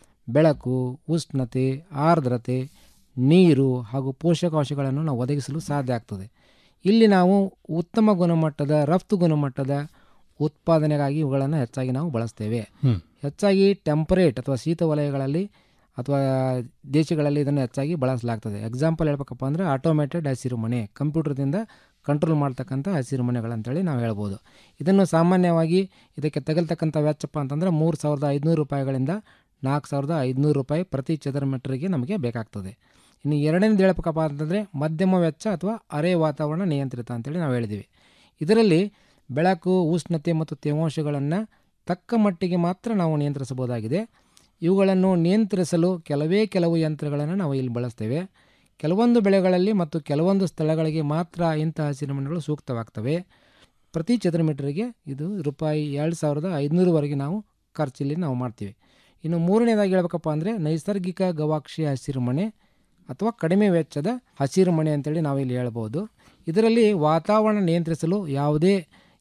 ಬೆಳಕು ಉಷ್ಣತೆ ಆರ್ದ್ರತೆ ನೀರು ಹಾಗೂ ಪೋಷಕಾಂಶಗಳನ್ನು ನಾವು ಒದಗಿಸಲು ಸಾಧ್ಯ ಆಗ್ತದೆ ಇಲ್ಲಿ ನಾವು ಉತ್ತಮ ಗುಣಮಟ್ಟದ ರಫ್ತು ಗುಣಮಟ್ಟದ ಉತ್ಪಾದನೆಗಾಗಿ ಇವುಗಳನ್ನು ಹೆಚ್ಚಾಗಿ ನಾವು ಬಳಸ್ತೇವೆ ಹ್ಮ್. ಹೆಚ್ಚಾಗಿ ಟೆಂಪರೇಟ್ ಅಥವಾ ಶೀತ ವಲಯಗಳಲ್ಲಿ ಅಥವಾ ದೇಶಗಳಲ್ಲಿ ಇದನ್ನು ಹೆಚ್ಚಾಗಿ ಬಳಸಲಾಗ್ತದೆ ಎಕ್ಸಾಂಪಲ್ ಹೇಳ್ಬೇಕಪ್ಪ ಅಂದರೆ ಆಟೋಮೇಟೆಡ್ ಹಸಿರು ಮನೆ ಕಂಪ್ಯೂಟರ್ದಿಂದ ಕಂಟ್ರೋಲ್ ಮಾಡ್ತಕ್ಕಂಥ ಹಸಿರು ಮನೆಗಳಂತೇಳಿ ನಾವು ಹೇಳ್ಬೋದು ಇದನ್ನು ಸಾಮಾನ್ಯವಾಗಿ ಇದಕ್ಕೆ ತಗಲ್ತಕ್ಕಂಥ ವೆಚ್ಚಪ್ಪ ಅಂತಂದರೆ ಮೂರು ಸಾವಿರದ ಐದುನೂರು ರೂಪಾಯಿಗಳಿಂದ ನಾಲ್ಕು ಸಾವಿರದ ಐದುನೂರು ರೂಪಾಯಿ ಪ್ರತಿ ಚದರ ಮೀಟರ್ಗೆ ನಮಗೆ ಬೇಕಾಗ್ತದೆ ಇನ್ನು ಎರಡನೇದು ಹೇಳ್ಬೇಕಪ್ಪ ಅಂತಂದರೆ ಮಧ್ಯಮ ವೆಚ್ಚ ಅಥವಾ ಅರೆ ವಾತಾವರಣ ನಿಯಂತ್ರಿತ ಅಂತೇಳಿ ನಾವು ಹೇಳಿದ್ದೀವಿ ಇದರಲ್ಲಿ ಬೆಳಕು ಉಷ್ಣತೆ ಮತ್ತು ತೇವಾಂಶಗಳನ್ನು ತಕ್ಕ ಮಟ್ಟಿಗೆ ಮಾತ್ರ ನಾವು ನಿಯಂತ್ರಿಸಬಹುದಾಗಿದೆ ಇವುಗಳನ್ನು ನಿಯಂತ್ರಿಸಲು ಕೆಲವೇ ಕೆಲವು ಯಂತ್ರಗಳನ್ನು ನಾವು ಇಲ್ಲಿ ಬಳಸ್ತೇವೆ ಕೆಲವೊಂದು ಬೆಳೆಗಳಲ್ಲಿ ಮತ್ತು ಕೆಲವೊಂದು ಸ್ಥಳಗಳಿಗೆ ಮಾತ್ರ ಇಂಥ ಹಸಿರು ಮನೆಗಳು ಸೂಕ್ತವಾಗ್ತವೆ ಪ್ರತಿ ಚದರ ಮೀಟರ್ಗೆ ಇದು ರೂಪಾಯಿ ಎರಡು ಸಾವಿರದ ಐದುನೂರವರೆಗೆ ನಾವು ಖರ್ಚಿಲ್ಲಿ ನಾವು ಮಾಡ್ತೀವಿ ಇನ್ನು ಮೂರನೇದಾಗಿ ಹೇಳ್ಬೇಕಪ್ಪ ಅಂದರೆ ನೈಸರ್ಗಿಕ ಗವಾಕ್ಷಿ ಹಸಿರು ಮನೆ ಅಥವಾ ಕಡಿಮೆ ವೆಚ್ಚದ ಹಸಿರು ಮನೆ ಅಂತೇಳಿ ನಾವು ಇಲ್ಲಿ ಹೇಳ್ಬೋದು ಇದರಲ್ಲಿ ವಾತಾವರಣ ನಿಯಂತ್ರಿಸಲು ಯಾವುದೇ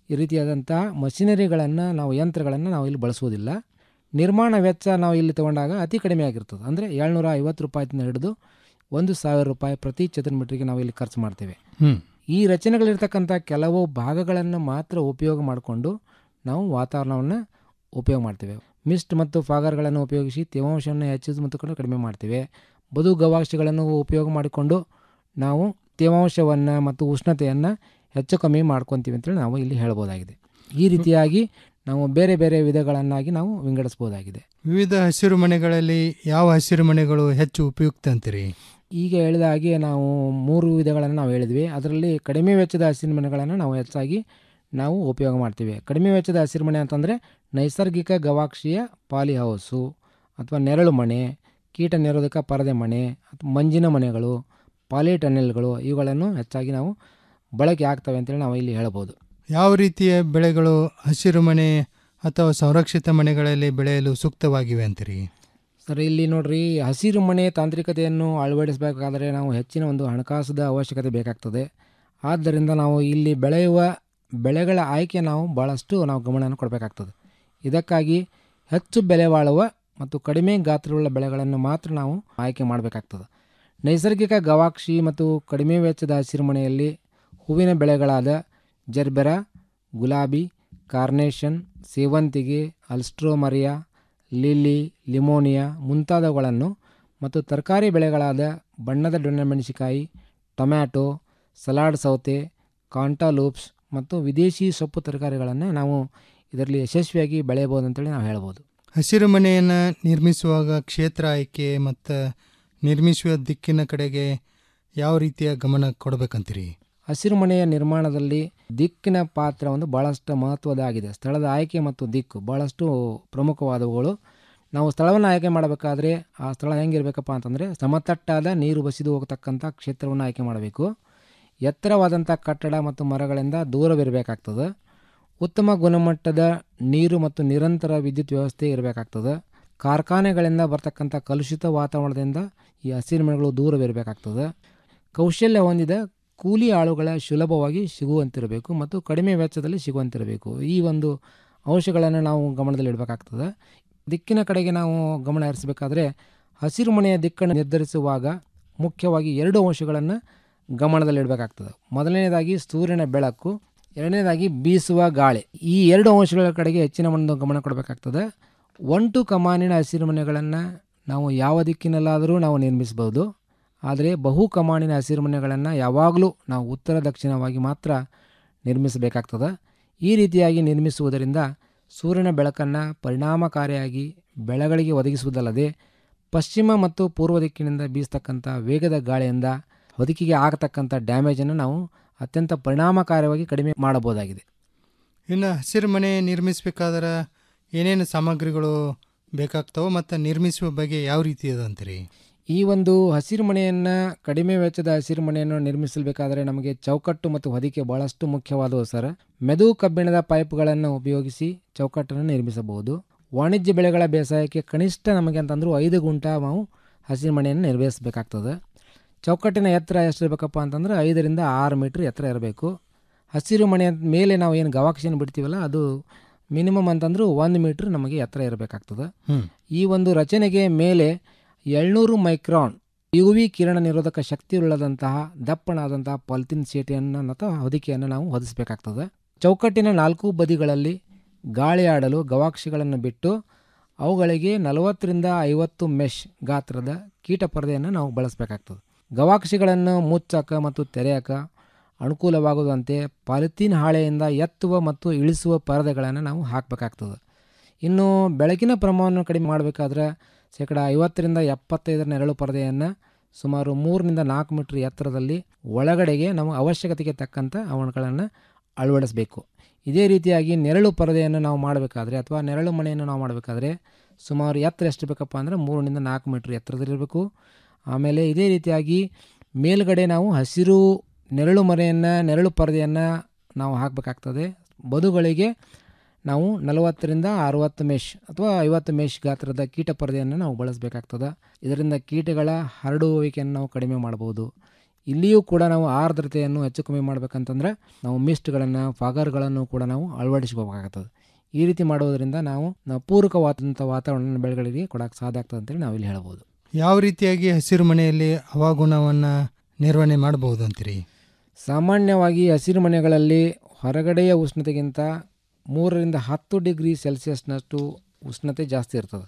ಈ ರೀತಿಯಾದಂತಹ ಮಷಿನರಿಗಳನ್ನು ನಾವು ಯಂತ್ರಗಳನ್ನು ನಾವು ಇಲ್ಲಿ ಬಳಸುವುದಿಲ್ಲ ನಿರ್ಮಾಣ ವೆಚ್ಚ ನಾವು ಇಲ್ಲಿ ತಗೊಂಡಾಗ ಅತಿ ಕಡಿಮೆ ಆಗಿರ್ತದೆ ಅಂದರೆ ಏಳ್ನೂರ ಐವತ್ತು ರೂಪಾಯಿಯಿಂದ ಹಿಡಿದು ಒಂದು ಸಾವಿರ ರೂಪಾಯಿ ಪ್ರತಿ ಚದರ ಮೀಟ್ರಿಗೆ ನಾವು ಇಲ್ಲಿ ಖರ್ಚು ಮಾಡ್ತೇವೆ ಹ್ಮ್. ಈ ರಚನೆಗಳಿರ್ತಕ್ಕಂಥ ಕೆಲವು ಭಾಗಗಳನ್ನು ಮಾತ್ರ ಉಪಯೋಗ ಮಾಡಿಕೊಂಡು ನಾವು ವಾತಾವರಣವನ್ನು ಉಪಯೋಗ ಮಾಡ್ತೇವೆ ಮಿಸ್ಟ್ ಮತ್ತು ಫಾಗರ್ಗಳನ್ನು ಉಪಯೋಗಿಸಿ ತೇವಾಂಶವನ್ನು ಹೆಚ್ಚಿಸಿ ಮತ್ತು ಕೂಡ ಕಡಿಮೆ ಮಾಡ್ತೇವೆ ಬದು ಗವಾಕ್ಷಿಗಳನ್ನು ಉಪಯೋಗ ಮಾಡಿಕೊಂಡು ನಾವು ತೇವಾಂಶವನ್ನು ಮತ್ತು ಉಷ್ಣತೆಯನ್ನು ಹೆಚ್ಚು ಕಮ್ಮಿ ಮಾಡ್ಕೊತೀವಿ ಅಂತೇಳಿ ನಾವು ಇಲ್ಲಿ ಹೇಳ್ಬೋದಾಗಿದೆ ಈ ರೀತಿಯಾಗಿ ನಾವು ಬೇರೆ ಬೇರೆ ವಿಧಗಳನ್ನಾಗಿ ನಾವು ವಿಂಗಡಿಸ್ಬೋದಾಗಿದೆ ವಿವಿಧ ಹಸಿರು ಮನೆಗಳಲ್ಲಿ ಯಾವ ಹಸಿರು ಮನೆಗಳು ಹೆಚ್ಚು ಉಪಯುಕ್ತ ಅಂತೀರಿ ಈಗ ಹೇಳಿದ ಹಾಗೆ ನಾವು ಮೂರು ವಿಧಗಳನ್ನು ನಾವು ಹೇಳಿದ್ವಿ ಅದರಲ್ಲಿ ಕಡಿಮೆ ವೆಚ್ಚದ ಹಸಿರು ಮನೆಗಳನ್ನು ನಾವು ಹೆಚ್ಚಾಗಿ ನಾವು ಉಪಯೋಗ ಮಾಡ್ತೀವಿ ಕಡಿಮೆ ವೆಚ್ಚದ ಹಸಿರು ಮನೆ ಅಂತಂದರೆ ನೈಸರ್ಗಿಕ ಗವಾಕ್ಷಿಯ ಪಾಲಿ ಹೌಸು ಅಥವಾ ನೆರಳು ಮನೆ ಕೀಟ ನಿರೋಧಕ ಪರದೆ ಮನೆ ಅಥವಾ ಮಂಜಿನ ಮನೆಗಳು ಪಾಲಿ ಟನೆಲ್ಗಳು ಇವುಗಳನ್ನು ಹೆಚ್ಚಾಗಿ ನಾವು ಬಳಕೆ ಆಗ್ತವೆ ಅಂತೇಳಿ ನಾವು ಇಲ್ಲಿ ಹೇಳ್ಬೋದು ಯಾವ ರೀತಿಯ ಬೆಳೆಗಳು ಹಸಿರು ಮನೆ ಅಥವಾ ಸಂರಕ್ಷಿತ ಮನೆಗಳಲ್ಲಿ ಬೆಳೆಯಲು ಸೂಕ್ತವಾಗಿವೆ ಅಂತೀರಿ ಸರ್ ಇಲ್ಲಿ ನೋಡ್ರಿ ಹಸಿರು ಮನೆ ತಾಂತ್ರಿಕತೆಯನ್ನು ಅಳವಡಿಸಬೇಕಾದರೆ ನಾವು ಹೆಚ್ಚಿನ ಒಂದು ಹಣಕಾಸದ ಅವಶ್ಯಕತೆ ಬೇಕಾಗ್ತದೆ ಆದ್ದರಿಂದ ನಾವು ಇಲ್ಲಿ ಬೆಳೆಯುವ ಬೆಳೆಗಳ ಆಯ್ಕೆ ನಾವು ಭಾಳಷ್ಟು ನಾವು ಗಮನವನ್ನು ಕೊಡಬೇಕಾಗ್ತದೆ ಇದಕ್ಕಾಗಿ ಹೆಚ್ಚು ಬೆಲೆ ಬಾಳುವ ಮತ್ತು ಕಡಿಮೆ ಗಾತ್ರವುಳ್ಳ ಬೆಳೆಗಳನ್ನು ಮಾತ್ರ ನಾವು ಆಯ್ಕೆ ಮಾಡಬೇಕಾಗ್ತದೆ ನೈಸರ್ಗಿಕ ಗವಾಕ್ಷಿ ಮತ್ತು ಕಡಿಮೆ ವೆಚ್ಚದ ಹಸಿರು ಮನೆಯಲ್ಲಿ ಹೂವಿನ ಬೆಳೆಗಳಾದ ಜರ್ಬೆರ ಗುಲಾಬಿ ಕಾರ್ನೇಷನ್ ಸೇವಂತಿಗೆ ಅಲ್ಸ್ಟ್ರೋಮರಿಯಾ ಲಿಲ್ಲಿ ಲಿಮೋನಿಯಾ ಮುಂತಾದವುಗಳನ್ನು ಮತ್ತು ತರಕಾರಿ ಬೆಳೆಗಳಾದ ಬಣ್ಣದ ದೊಣ್ಣೆಮೆಣಸಿಕಾಯಿ ಟೊಮ್ಯಾಟೊ ಸಲಾಡ್ ಸೌತೆ ಕಾಂಟಾಲೂಪ್ಸ್ ಮತ್ತು ವಿದೇಶಿ ಸೊಪ್ಪು ತರಕಾರಿಗಳನ್ನು ನಾವು ಇದರಲ್ಲಿ ಯಶಸ್ವಿಯಾಗಿ ಬೆಳೆಯಬಹುದು ಅಂತೇಳಿ ನಾವು ಹೇಳ್ಬೋದು ಹಸಿರು ಮನೆಯನ್ನು ನಿರ್ಮಿಸುವಾಗ ಕ್ಷೇತ್ರ ಆಯ್ಕೆ ಮತ್ತು ನಿರ್ಮಿಸುವ ದಿಕ್ಕಿನ ಕಡೆಗೆ ಯಾವ ರೀತಿಯ ಗಮನ ಕೊಡಬೇಕಂತೀರಿ ಹಸಿರು ಮನೆಯ ನಿರ್ಮಾಣದಲ್ಲಿ ದಿಕ್ಕಿನ ಪಾತ್ರ ಒಂದು ಭಾಳಷ್ಟು ಮಹತ್ವದಾಗಿದೆ ಸ್ಥಳದ ಆಯ್ಕೆ ಮತ್ತು ದಿಕ್ಕು ಭಾಳಷ್ಟು ಪ್ರಮುಖವಾದವುಗಳು ನಾವು ಸ್ಥಳವನ್ನು ಆಯ್ಕೆ ಮಾಡಬೇಕಾದ್ರೆ ಆ ಸ್ಥಳ ಹೆಂಗಿರಬೇಕಪ್ಪ ಅಂತಂದರೆ ಸಮತಟ್ಟಾದ ನೀರು ಬಸಿದು ಹೋಗತಕ್ಕಂಥ ಕ್ಷೇತ್ರವನ್ನು ಆಯ್ಕೆ ಮಾಡಬೇಕು ಎತ್ತರವಾದಂಥ ಕಟ್ಟಡ ಮತ್ತು ಮರಗಳಿಂದ ದೂರವಿರಬೇಕಾಗ್ತದೆ ಉತ್ತಮ ಗುಣಮಟ್ಟದ ನೀರು ಮತ್ತು ನಿರಂತರ ವಿದ್ಯುತ್ ವ್ಯವಸ್ಥೆ ಇರಬೇಕಾಗ್ತದೆ ಕಾರ್ಖಾನೆಗಳಿಂದ ಬರ್ತಕ್ಕಂಥ ಕಲುಷಿತ ವಾತಾವರಣದಿಂದ ಈ ಹಸಿರು ಮನೆಗಳು ದೂರವಿರಬೇಕಾಗ್ತದೆ ಕೌಶಲ್ಯ ಹೊಂದಿದ ಕೂಲಿ ಆಳುಗಳ ಸುಲಭವಾಗಿ ಸಿಗುವಂತಿರಬೇಕು ಮತ್ತು ಕಡಿಮೆ ವೆಚ್ಚದಲ್ಲಿ ಸಿಗುವಂತಿರಬೇಕು ಈ ಒಂದು ಅಂಶಗಳನ್ನು ನಾವು ಗಮನದಲ್ಲಿಡಬೇಕಾಗ್ತದೆ ದಿಕ್ಕಿನ ಕಡೆಗೆ ನಾವು ಗಮನ ಹರಿಸಬೇಕಾದ್ರೆ ಹಸಿರು ಮನೆಯ ದಿಕ್ಕನ್ನು ನಿರ್ಧರಿಸುವಾಗ ಮುಖ್ಯವಾಗಿ ಎರಡು ಅಂಶಗಳನ್ನು ಗಮನದಲ್ಲಿಡಬೇಕಾಗ್ತದೆ ಮೊದಲನೇದಾಗಿ ಸೂರ್ಯನ ಬೆಳಕು ಎರಡನೇದಾಗಿ ಬೀಸುವ ಗಾಳಿ ಈ ಎರಡು ಅಂಶಗಳ ಕಡೆಗೆ ಹೆಚ್ಚಿನ ಒಂದು ಗಮನ ಕೊಡಬೇಕಾಗ್ತದೆ ಒಂಟು ಕಮಾನಿನ ಹಸಿರು ಮನೆಗಳನ್ನು ನಾವು ಯಾವ ದಿಕ್ಕಿನಲ್ಲಾದರೂ ನಾವು ನಿರ್ಮಿಸ್ಬೋದು ಆದರೆ ಬಹು ಕಮಾನಿನ ಹಸಿರು ಮನೆಗಳನ್ನು ಯಾವಾಗಲೂ ನಾವು ಉತ್ತರ ದಕ್ಷಿಣವಾಗಿ ಮಾತ್ರ ನಿರ್ಮಿಸಬೇಕಾಗ್ತದೆ ಈ ರೀತಿಯಾಗಿ ನಿರ್ಮಿಸುವುದರಿಂದ ಸೂರ್ಯನ ಬೆಳಕನ್ನು ಪರಿಣಾಮಕಾರಿಯಾಗಿ ಬೆಳೆಗಳಿಗೆ ಒದಗಿಸುವುದಲ್ಲದೆ ಪಶ್ಚಿಮ ಮತ್ತು ಪೂರ್ವ ದಿಕ್ಕಿನಿಂದ ಬೀಸ್ತಕ್ಕಂಥ ವೇಗದ ಗಾಳಿಯಿಂದ ಬದುಕಿಗೆ ಆಗತಕ್ಕಂಥ ಡ್ಯಾಮೇಜನ್ನು ನಾವು ಅತ್ಯಂತ ಪರಿಣಾಮಕಾರಿಯಾಗಿ ಕಡಿಮೆ ಮಾಡಬಹುದಾಗಿದೆ ಇನ್ನು ಹಸಿರು ಮನೆ ನಿರ್ಮಿಸಬೇಕಾದ್ರೆ ಏನೇನು ಸಾಮಗ್ರಿಗಳು ಬೇಕಾಗ್ತವೆ ಮತ್ತು ನಿರ್ಮಿಸುವ ಬಗ್ಗೆ ಯಾವ ರೀತಿ ಅದ ಅಂತೀರಿ ಈ ಒಂದು ಹಸಿರು ಮನೆಯನ್ನು ಕಡಿಮೆ ವೆಚ್ಚದ ಹಸಿರು ಮನೆಯನ್ನು ನಿರ್ಮಿಸಬೇಕಾದರೆ ನಮಗೆ ಚೌಕಟ್ಟು ಮತ್ತು ಹೊದಿಕೆ ಬಹಳಷ್ಟು ಮುಖ್ಯವಾದವು ಸರ್ ಮೆದು ಕಬ್ಬಿಣದ ಪೈಪ್ಗಳನ್ನು ಉಪಯೋಗಿಸಿ ಚೌಕಟ್ಟನ್ನು ನಿರ್ಮಿಸಬಹುದು ವಾಣಿಜ್ಯ ಬೆಳೆಗಳ ಬೇಸಾಯಕ್ಕೆ ಕನಿಷ್ಠ ನಮಗೆ ಅಂತಂದ್ರೂ ಐದು ಗುಂಟ ನಾವು ಹಸಿರು ಮನೆಯನ್ನು ನಿರ್ವಹಿಸಬೇಕಾಗ್ತದೆ ಚೌಕಟ್ಟಿನ ಎತ್ತರ ಎಷ್ಟಿರಬೇಕಪ್ಪ ಅಂತಂದ್ರೆ ಐದರಿಂದ ಆರು ಮೀಟ್ರ್ ಎತ್ತರ ಇರಬೇಕು ಹಸಿರು ಮನೆಯ ಮೇಲೆ ನಾವು ಏನು ಗವಾಕ್ಷಿಯನ್ನು ಬಿಡ್ತೀವಲ್ಲ ಅದು ಮಿನಿಮಮ್ ಅಂತಂದ್ರೂ ಒಂದು ಮೀಟ್ರ್ ನಮಗೆ ಎತ್ತರ ಇರಬೇಕಾಗ್ತದೆ ಹ್ಮ್. ಈ ಒಂದು ರಚನೆಗೆ ಮೇಲೆ ಏಳ್ನೂರು ಮೈಕ್ರಾನ್ ಯು ವಿ ಕಿರಣ ನಿರೋಧಕ ಶಕ್ತಿಯುಳ್ಳದಂತಹ ದಪ್ಪನಾದಂತಹ ಪಾಲಿಥಿನ್ ಸೀಟೆಯನ್ನು ಅಥವಾ ಹೊದಿಕೆಯನ್ನು ನಾವು ಹೊದಿಸಬೇಕಾಗ್ತದೆ ಚೌಕಟ್ಟಿನ ನಾಲ್ಕು ಬದಿಗಳಲ್ಲಿ ಗಾಳಿ ಆಡಲು ಗವಾಕ್ಷಿಗಳನ್ನು ಬಿಟ್ಟು ಅವುಗಳಿಗೆ ನಲವತ್ತರಿಂದ ಐವತ್ತು ಮೆಶ್ ಗಾತ್ರದ ಕೀಟ ಪರದೆಯನ್ನು ನಾವು ಬಳಸಬೇಕಾಗ್ತದೆ ಗವಾಕ್ಷಿಗಳನ್ನು ಮುಚ್ಚಕ ಮತ್ತು ತೆರೆಯಕ ಅನುಕೂಲವಾಗುವಂತೆ ಪಾಲಿಥೀನ್ ಹಾಳೆಯಿಂದ ಎತ್ತುವ ಮತ್ತು ಇಳಿಸುವ ಪರದೆಗಳನ್ನು ನಾವು ಹಾಕಬೇಕಾಗ್ತದೆ ಇನ್ನು ಬೆಳಕಿನ ಪ್ರಮಾಣವನ್ನು ಕಡಿಮೆ ಮಾಡಬೇಕಾದ್ರೆ ಶೇಕಡ ಐವತ್ತರಿಂದ ಎಪ್ಪತ್ತೈದರ ನೆರಳು ಪರದೆಯನ್ನು ಸುಮಾರು ಮೂರರಿಂದ ನಾಲ್ಕು ಮೀಟರ್ ಎತ್ತರದಲ್ಲಿ ಒಳಗಡೆಗೆ ನಾವು ಅವಶ್ಯಕತೆಗೆ ತಕ್ಕಂಥ ಅವುಗಳನ್ನು ಅಳವಡಿಸಬೇಕು ಇದೇ ರೀತಿಯಾಗಿ ನೆರಳು ಪರದೆಯನ್ನು ನಾವು ಮಾಡಬೇಕಾದ್ರೆ ಅಥವಾ ನೆರಳು ಮನೆಯನ್ನು ನಾವು ಮಾಡಬೇಕಾದ್ರೆ ಸುಮಾರು ಎತ್ತರ ಎಷ್ಟು ಬೇಕಪ್ಪ ಅಂದರೆ ಮೂರರಿಂದ ನಾಲ್ಕು ಮೀಟ್ರ್ ಎತ್ತರದಲ್ಲಿರಬೇಕು ಆಮೇಲೆ ಇದೇ ರೀತಿಯಾಗಿ ಮೇಲ್ಗಡೆ ನಾವು ಹಸಿರು ನೆರಳು ಮರೆಯನ್ನು ನೆರಳು ಪರದೆಯನ್ನು ನಾವು ಹಾಕಬೇಕಾಗ್ತದೆ ಬದುಗಳಿಗೆ ನಾವು ನಲವತ್ತರಿಂದ ಅರುವತ್ತು ಮೆಶ್ ಅಥವಾ ಐವತ್ತು ಮೆಶ್ ಗಾತ್ರದ ಕೀಟ ಪರದೆಯನ್ನು ನಾವು ಬಳಸಬೇಕಾಗ್ತದೆ ಇದರಿಂದ ಕೀಟಗಳ ಹರಡುವಿಕೆಯನ್ನು ನಾವು ಕಡಿಮೆ ಮಾಡ್ಬೋದು ಇಲ್ಲಿಯೂ ಕೂಡ ನಾವು ಆರ್ದ್ರತೆಯನ್ನು ಹೆಚ್ಚು ಕಮ್ಮಿ ಮಾಡ್ಬೇಕಂತಂದ್ರೆ ನಾವು ಮಿಸ್ಟ್ಗಳನ್ನು ಫಾಗರ್ಗಳನ್ನು ಕೂಡ ನಾವು ಅಳವಡಿಸ್ಕೋಬೇಕಾಗ್ತದೆ ಈ ರೀತಿ ಮಾಡೋದ್ರಿಂದ ನಾವು ನಾವು ಪೂರಕವಾದಂಥ ವಾತಾವರಣ ಬೆಳೆಗಳಿಗೆ ಕೊಡಕ್ಕೆ ಸಾಧ್ಯ ಆಗ್ತದೆ ಅಂತೇಳಿ ನಾವು ಇಲ್ಲಿ ಹೇಳ್ಬೋದು ಯಾವ ರೀತಿಯಾಗಿ ಹಸಿರು ಮನೆಯಲ್ಲಿ ಹವಾಗುಣವನ್ನು ನಿರ್ವಹಣೆ ಮಾಡಬಹುದು ಅಂತೀರಿ ಸಾಮಾನ್ಯವಾಗಿ ಹಸಿರು ಮನೆಗಳಲ್ಲಿ ಹೊರಗಡೆಯ ಉಷ್ಣತೆಗಿಂತ ಮೂರರಿಂದ ಹತ್ತು ಡಿಗ್ರಿ ಸೆಲ್ಸಿಯಸ್ನಷ್ಟು ಉಷ್ಣತೆ ಜಾಸ್ತಿ ಇರ್ತದೆ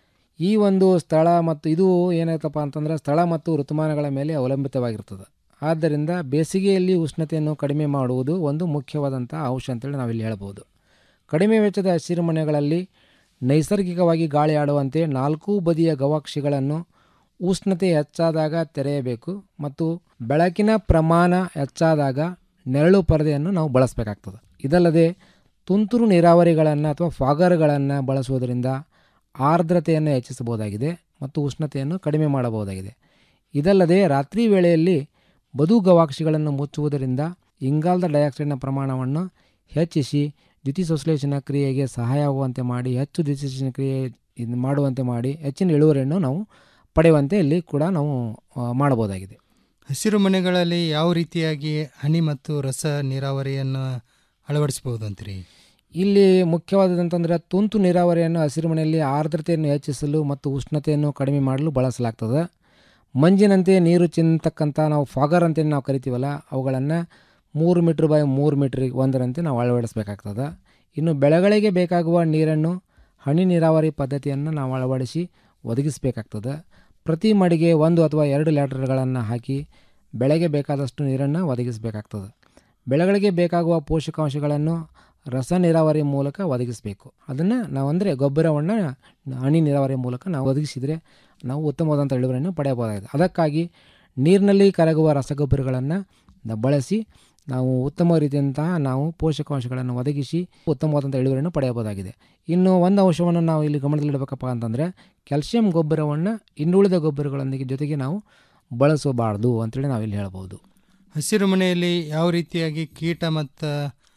ಈ ಒಂದು ಸ್ಥಳ ಮತ್ತು ಇದು ಏನಾಯ್ತಪ್ಪ ಅಂತಂದ್ರೆ ಸ್ಥಳ ಮತ್ತು ಋತುಮಾನಗಳ ಮೇಲೆ ಅವಲಂಬಿತವಾಗಿರ್ತದೆ ಆದ್ದರಿಂದ ಬೇಸಿಗೆಯಲ್ಲಿ ಉಷ್ಣತೆಯನ್ನು ಕಡಿಮೆ ಮಾಡುವುದು ಒಂದು ಮುಖ್ಯವಾದಂಥ ಅಂಶ ಅಂತೇಳಿ ನಾವಿಲ್ಲಿ ಹೇಳ್ಬೋದು ಕಡಿಮೆ ವೆಚ್ಚದ ಹಸಿರು ಮನೆಗಳಲ್ಲಿ ನೈಸರ್ಗಿಕವಾಗಿ ಗಾಳಿ ಆಡುವಂತೆ ನಾಲ್ಕು ಬದಿಯ ಗವಾಕ್ಷಿಗಳನ್ನು ಉಷ್ಣತೆ ಹೆಚ್ಚಾದಾಗ ತೆರೆಯಬೇಕು ಮತ್ತು ಬೆಳಕಿನ ಪ್ರಮಾಣ ಹೆಚ್ಚಾದಾಗ ನೆರಳು ಪರದೆಯನ್ನು ನಾವು ಬಳಸಬೇಕಾಗ್ತದೆ ಇದಲ್ಲದೆ ತುಂತುರು ನೀರಾವರಿಗಳನ್ನು ಅಥವಾ ಫಾಗರ್ಗಳನ್ನು ಬಳಸುವುದರಿಂದ ಆರ್ದ್ರತೆಯನ್ನು ಹೆಚ್ಚಿಸಬಹುದಾಗಿದೆ ಮತ್ತು ಉಷ್ಣತೆಯನ್ನು ಕಡಿಮೆ ಮಾಡಬಹುದಾಗಿದೆ ಇದಲ್ಲದೆ ರಾತ್ರಿ ವೇಳೆಯಲ್ಲಿ ಬದು ಗವಾಕ್ಷಿಗಳನ್ನು ಮುಚ್ಚುವುದರಿಂದ ಇಂಗಾಲದ ಡೈಆಕ್ಸೈಡ್ನ ಪ್ರಮಾಣವನ್ನು ಹೆಚ್ಚಿಸಿ ದ್ಯುತಿಸಂಶ್ಲೇಷಣ ಕ್ರಿಯೆಗೆ ಸಹಾಯವಾಗುವಂತೆ ಮಾಡಿ ಹೆಚ್ಚು ದ್ಯುತಿಸಂಶ್ಲೇಷಣ ಕ್ರಿಯೆ ಇದ್ ಮಾಡುವಂತೆ ಮಾಡಿ ಹೆಚ್ಚಿನ ಇಳುವರಿಯನ್ನು ನಾವು ಪಡೆಯುವಂತೆ ಇಲ್ಲಿ ಕೂಡ ನಾವು ಆ, ಮಾಡಬಹುದಾಗಿದೆ ಹಸಿರು ಮನೆಗಳಲ್ಲಿ ಯಾವ ರೀತಿಯಾಗಿ ಹನಿ ಮತ್ತು ರಸ ನೀರಾವರಿಯನ್ನು ಅಳವಡಿಸಬಹುದು ಅಂತೀರಿ ಇಲ್ಲಿ ಮುಖ್ಯವಾದದಂತಂದರೆ ತುಂತು ನೀರಾವರಿಯನ್ನು ಹಸಿರು ಮನೆಯಲ್ಲಿ ಆರ್ದ್ರತೆಯನ್ನು ಹೆಚ್ಚಿಸಲು ಮತ್ತು ಉಷ್ಣತೆಯನ್ನು ಕಡಿಮೆ ಮಾಡಲು ಬಳಸಲಾಗ್ತದೆ ಮಂಜಿನಂತೆ ನೀರು ಚಿಂತಕ್ಕಂಥ ನಾವು ಫಾಗರ್ ಅಂತೇಳಿ ನಾವು ಕರಿತೀವಲ್ಲ ಅವುಗಳನ್ನು ಮೂರು ಮೀಟ್ರ್ ಬೈ ಮೂರು ಮೀಟ್ರಿಗೆ ಒಂದರಂತೆ ನಾವು ಅಳವಡಿಸಬೇಕಾಗ್ತದೆ ಇನ್ನು ಬೆಳೆಗಳಿಗೆ ಬೇಕಾಗುವ ನೀರನ್ನು ಹನಿ ನೀರಾವರಿ ಪದ್ಧತಿಯನ್ನು ನಾವು ಅಳವಡಿಸಿ ಒದಗಿಸಬೇಕಾಗ್ತದೆ ಪ್ರತಿ ಮಡಿಗೆ ಒಂದು ಅಥವಾ ಎರಡು ಲೀಟರ್ಗಳನ್ನು ಹಾಕಿ ಬೆಳೆಗೆ ಬೇಕಾದಷ್ಟು ನೀರನ್ನು ಒದಗಿಸಬೇಕಾಗ್ತದೆ ಬೆಳೆಗಳಿಗೆ ಬೇಕಾಗುವ ಪೋಷಕಾಂಶಗಳನ್ನು ರಸ ನೀರಾವರಿ ಮೂಲಕ ಒದಗಿಸಬೇಕು ಅದನ್ನು ನಾವು ಅಂದರೆ ಗೊಬ್ಬರವನ್ನು ಹನಿ ನೀರಾವರಿ ಮೂಲಕ ನಾವು ಒದಗಿಸಿದರೆ ನಾವು ಉತ್ತಮವಾದಂಥ ಇಳುವರಿಯನ್ನು ಪಡೆಯಬಹುದಾಗಿದೆ ಅದಕ್ಕಾಗಿ ನೀರಿನಲ್ಲಿ ಕರಗುವ ರಸಗೊಬ್ಬರಗಳನ್ನು ನ- ಬಳಸಿ ನಾವು ಉತ್ತಮ ರೀತಿಯಂತಹ ನಾವು ಪೋಷಕಾಂಶಗಳನ್ನು ಒದಗಿಸಿ ಉತ್ತಮವಾದಂಥ ಇಳುವರಿಯನ್ನು ಪಡೆಯಬಹುದಾಗಿದೆ ಇನ್ನು ಒಂದು ಅಂಶವನ್ನು ನಾವು ಇಲ್ಲಿ ಗಮನದಲ್ಲಿಡಬೇಕಪ್ಪ ಅಂತಂದರೆ ಕ್ಯಾಲ್ಸಿಯಂ ಗೊಬ್ಬರವನ್ನು ಇನ್ನುಳಿದ ಗೊಬ್ಬರಗಳೊಂದಿಗೆ ಜೊತೆಗೆ ನಾವು ಬಳಸಬಾರ್ದು ಅಂತೇಳಿ ನಾವಿಲ್ಲಿ ಹೇಳ್ಬೋದು ಹಸಿರು ಮನೆಯಲ್ಲಿ ಯಾವ ರೀತಿಯಾಗಿ ಕೀಟ ಮತ್ತು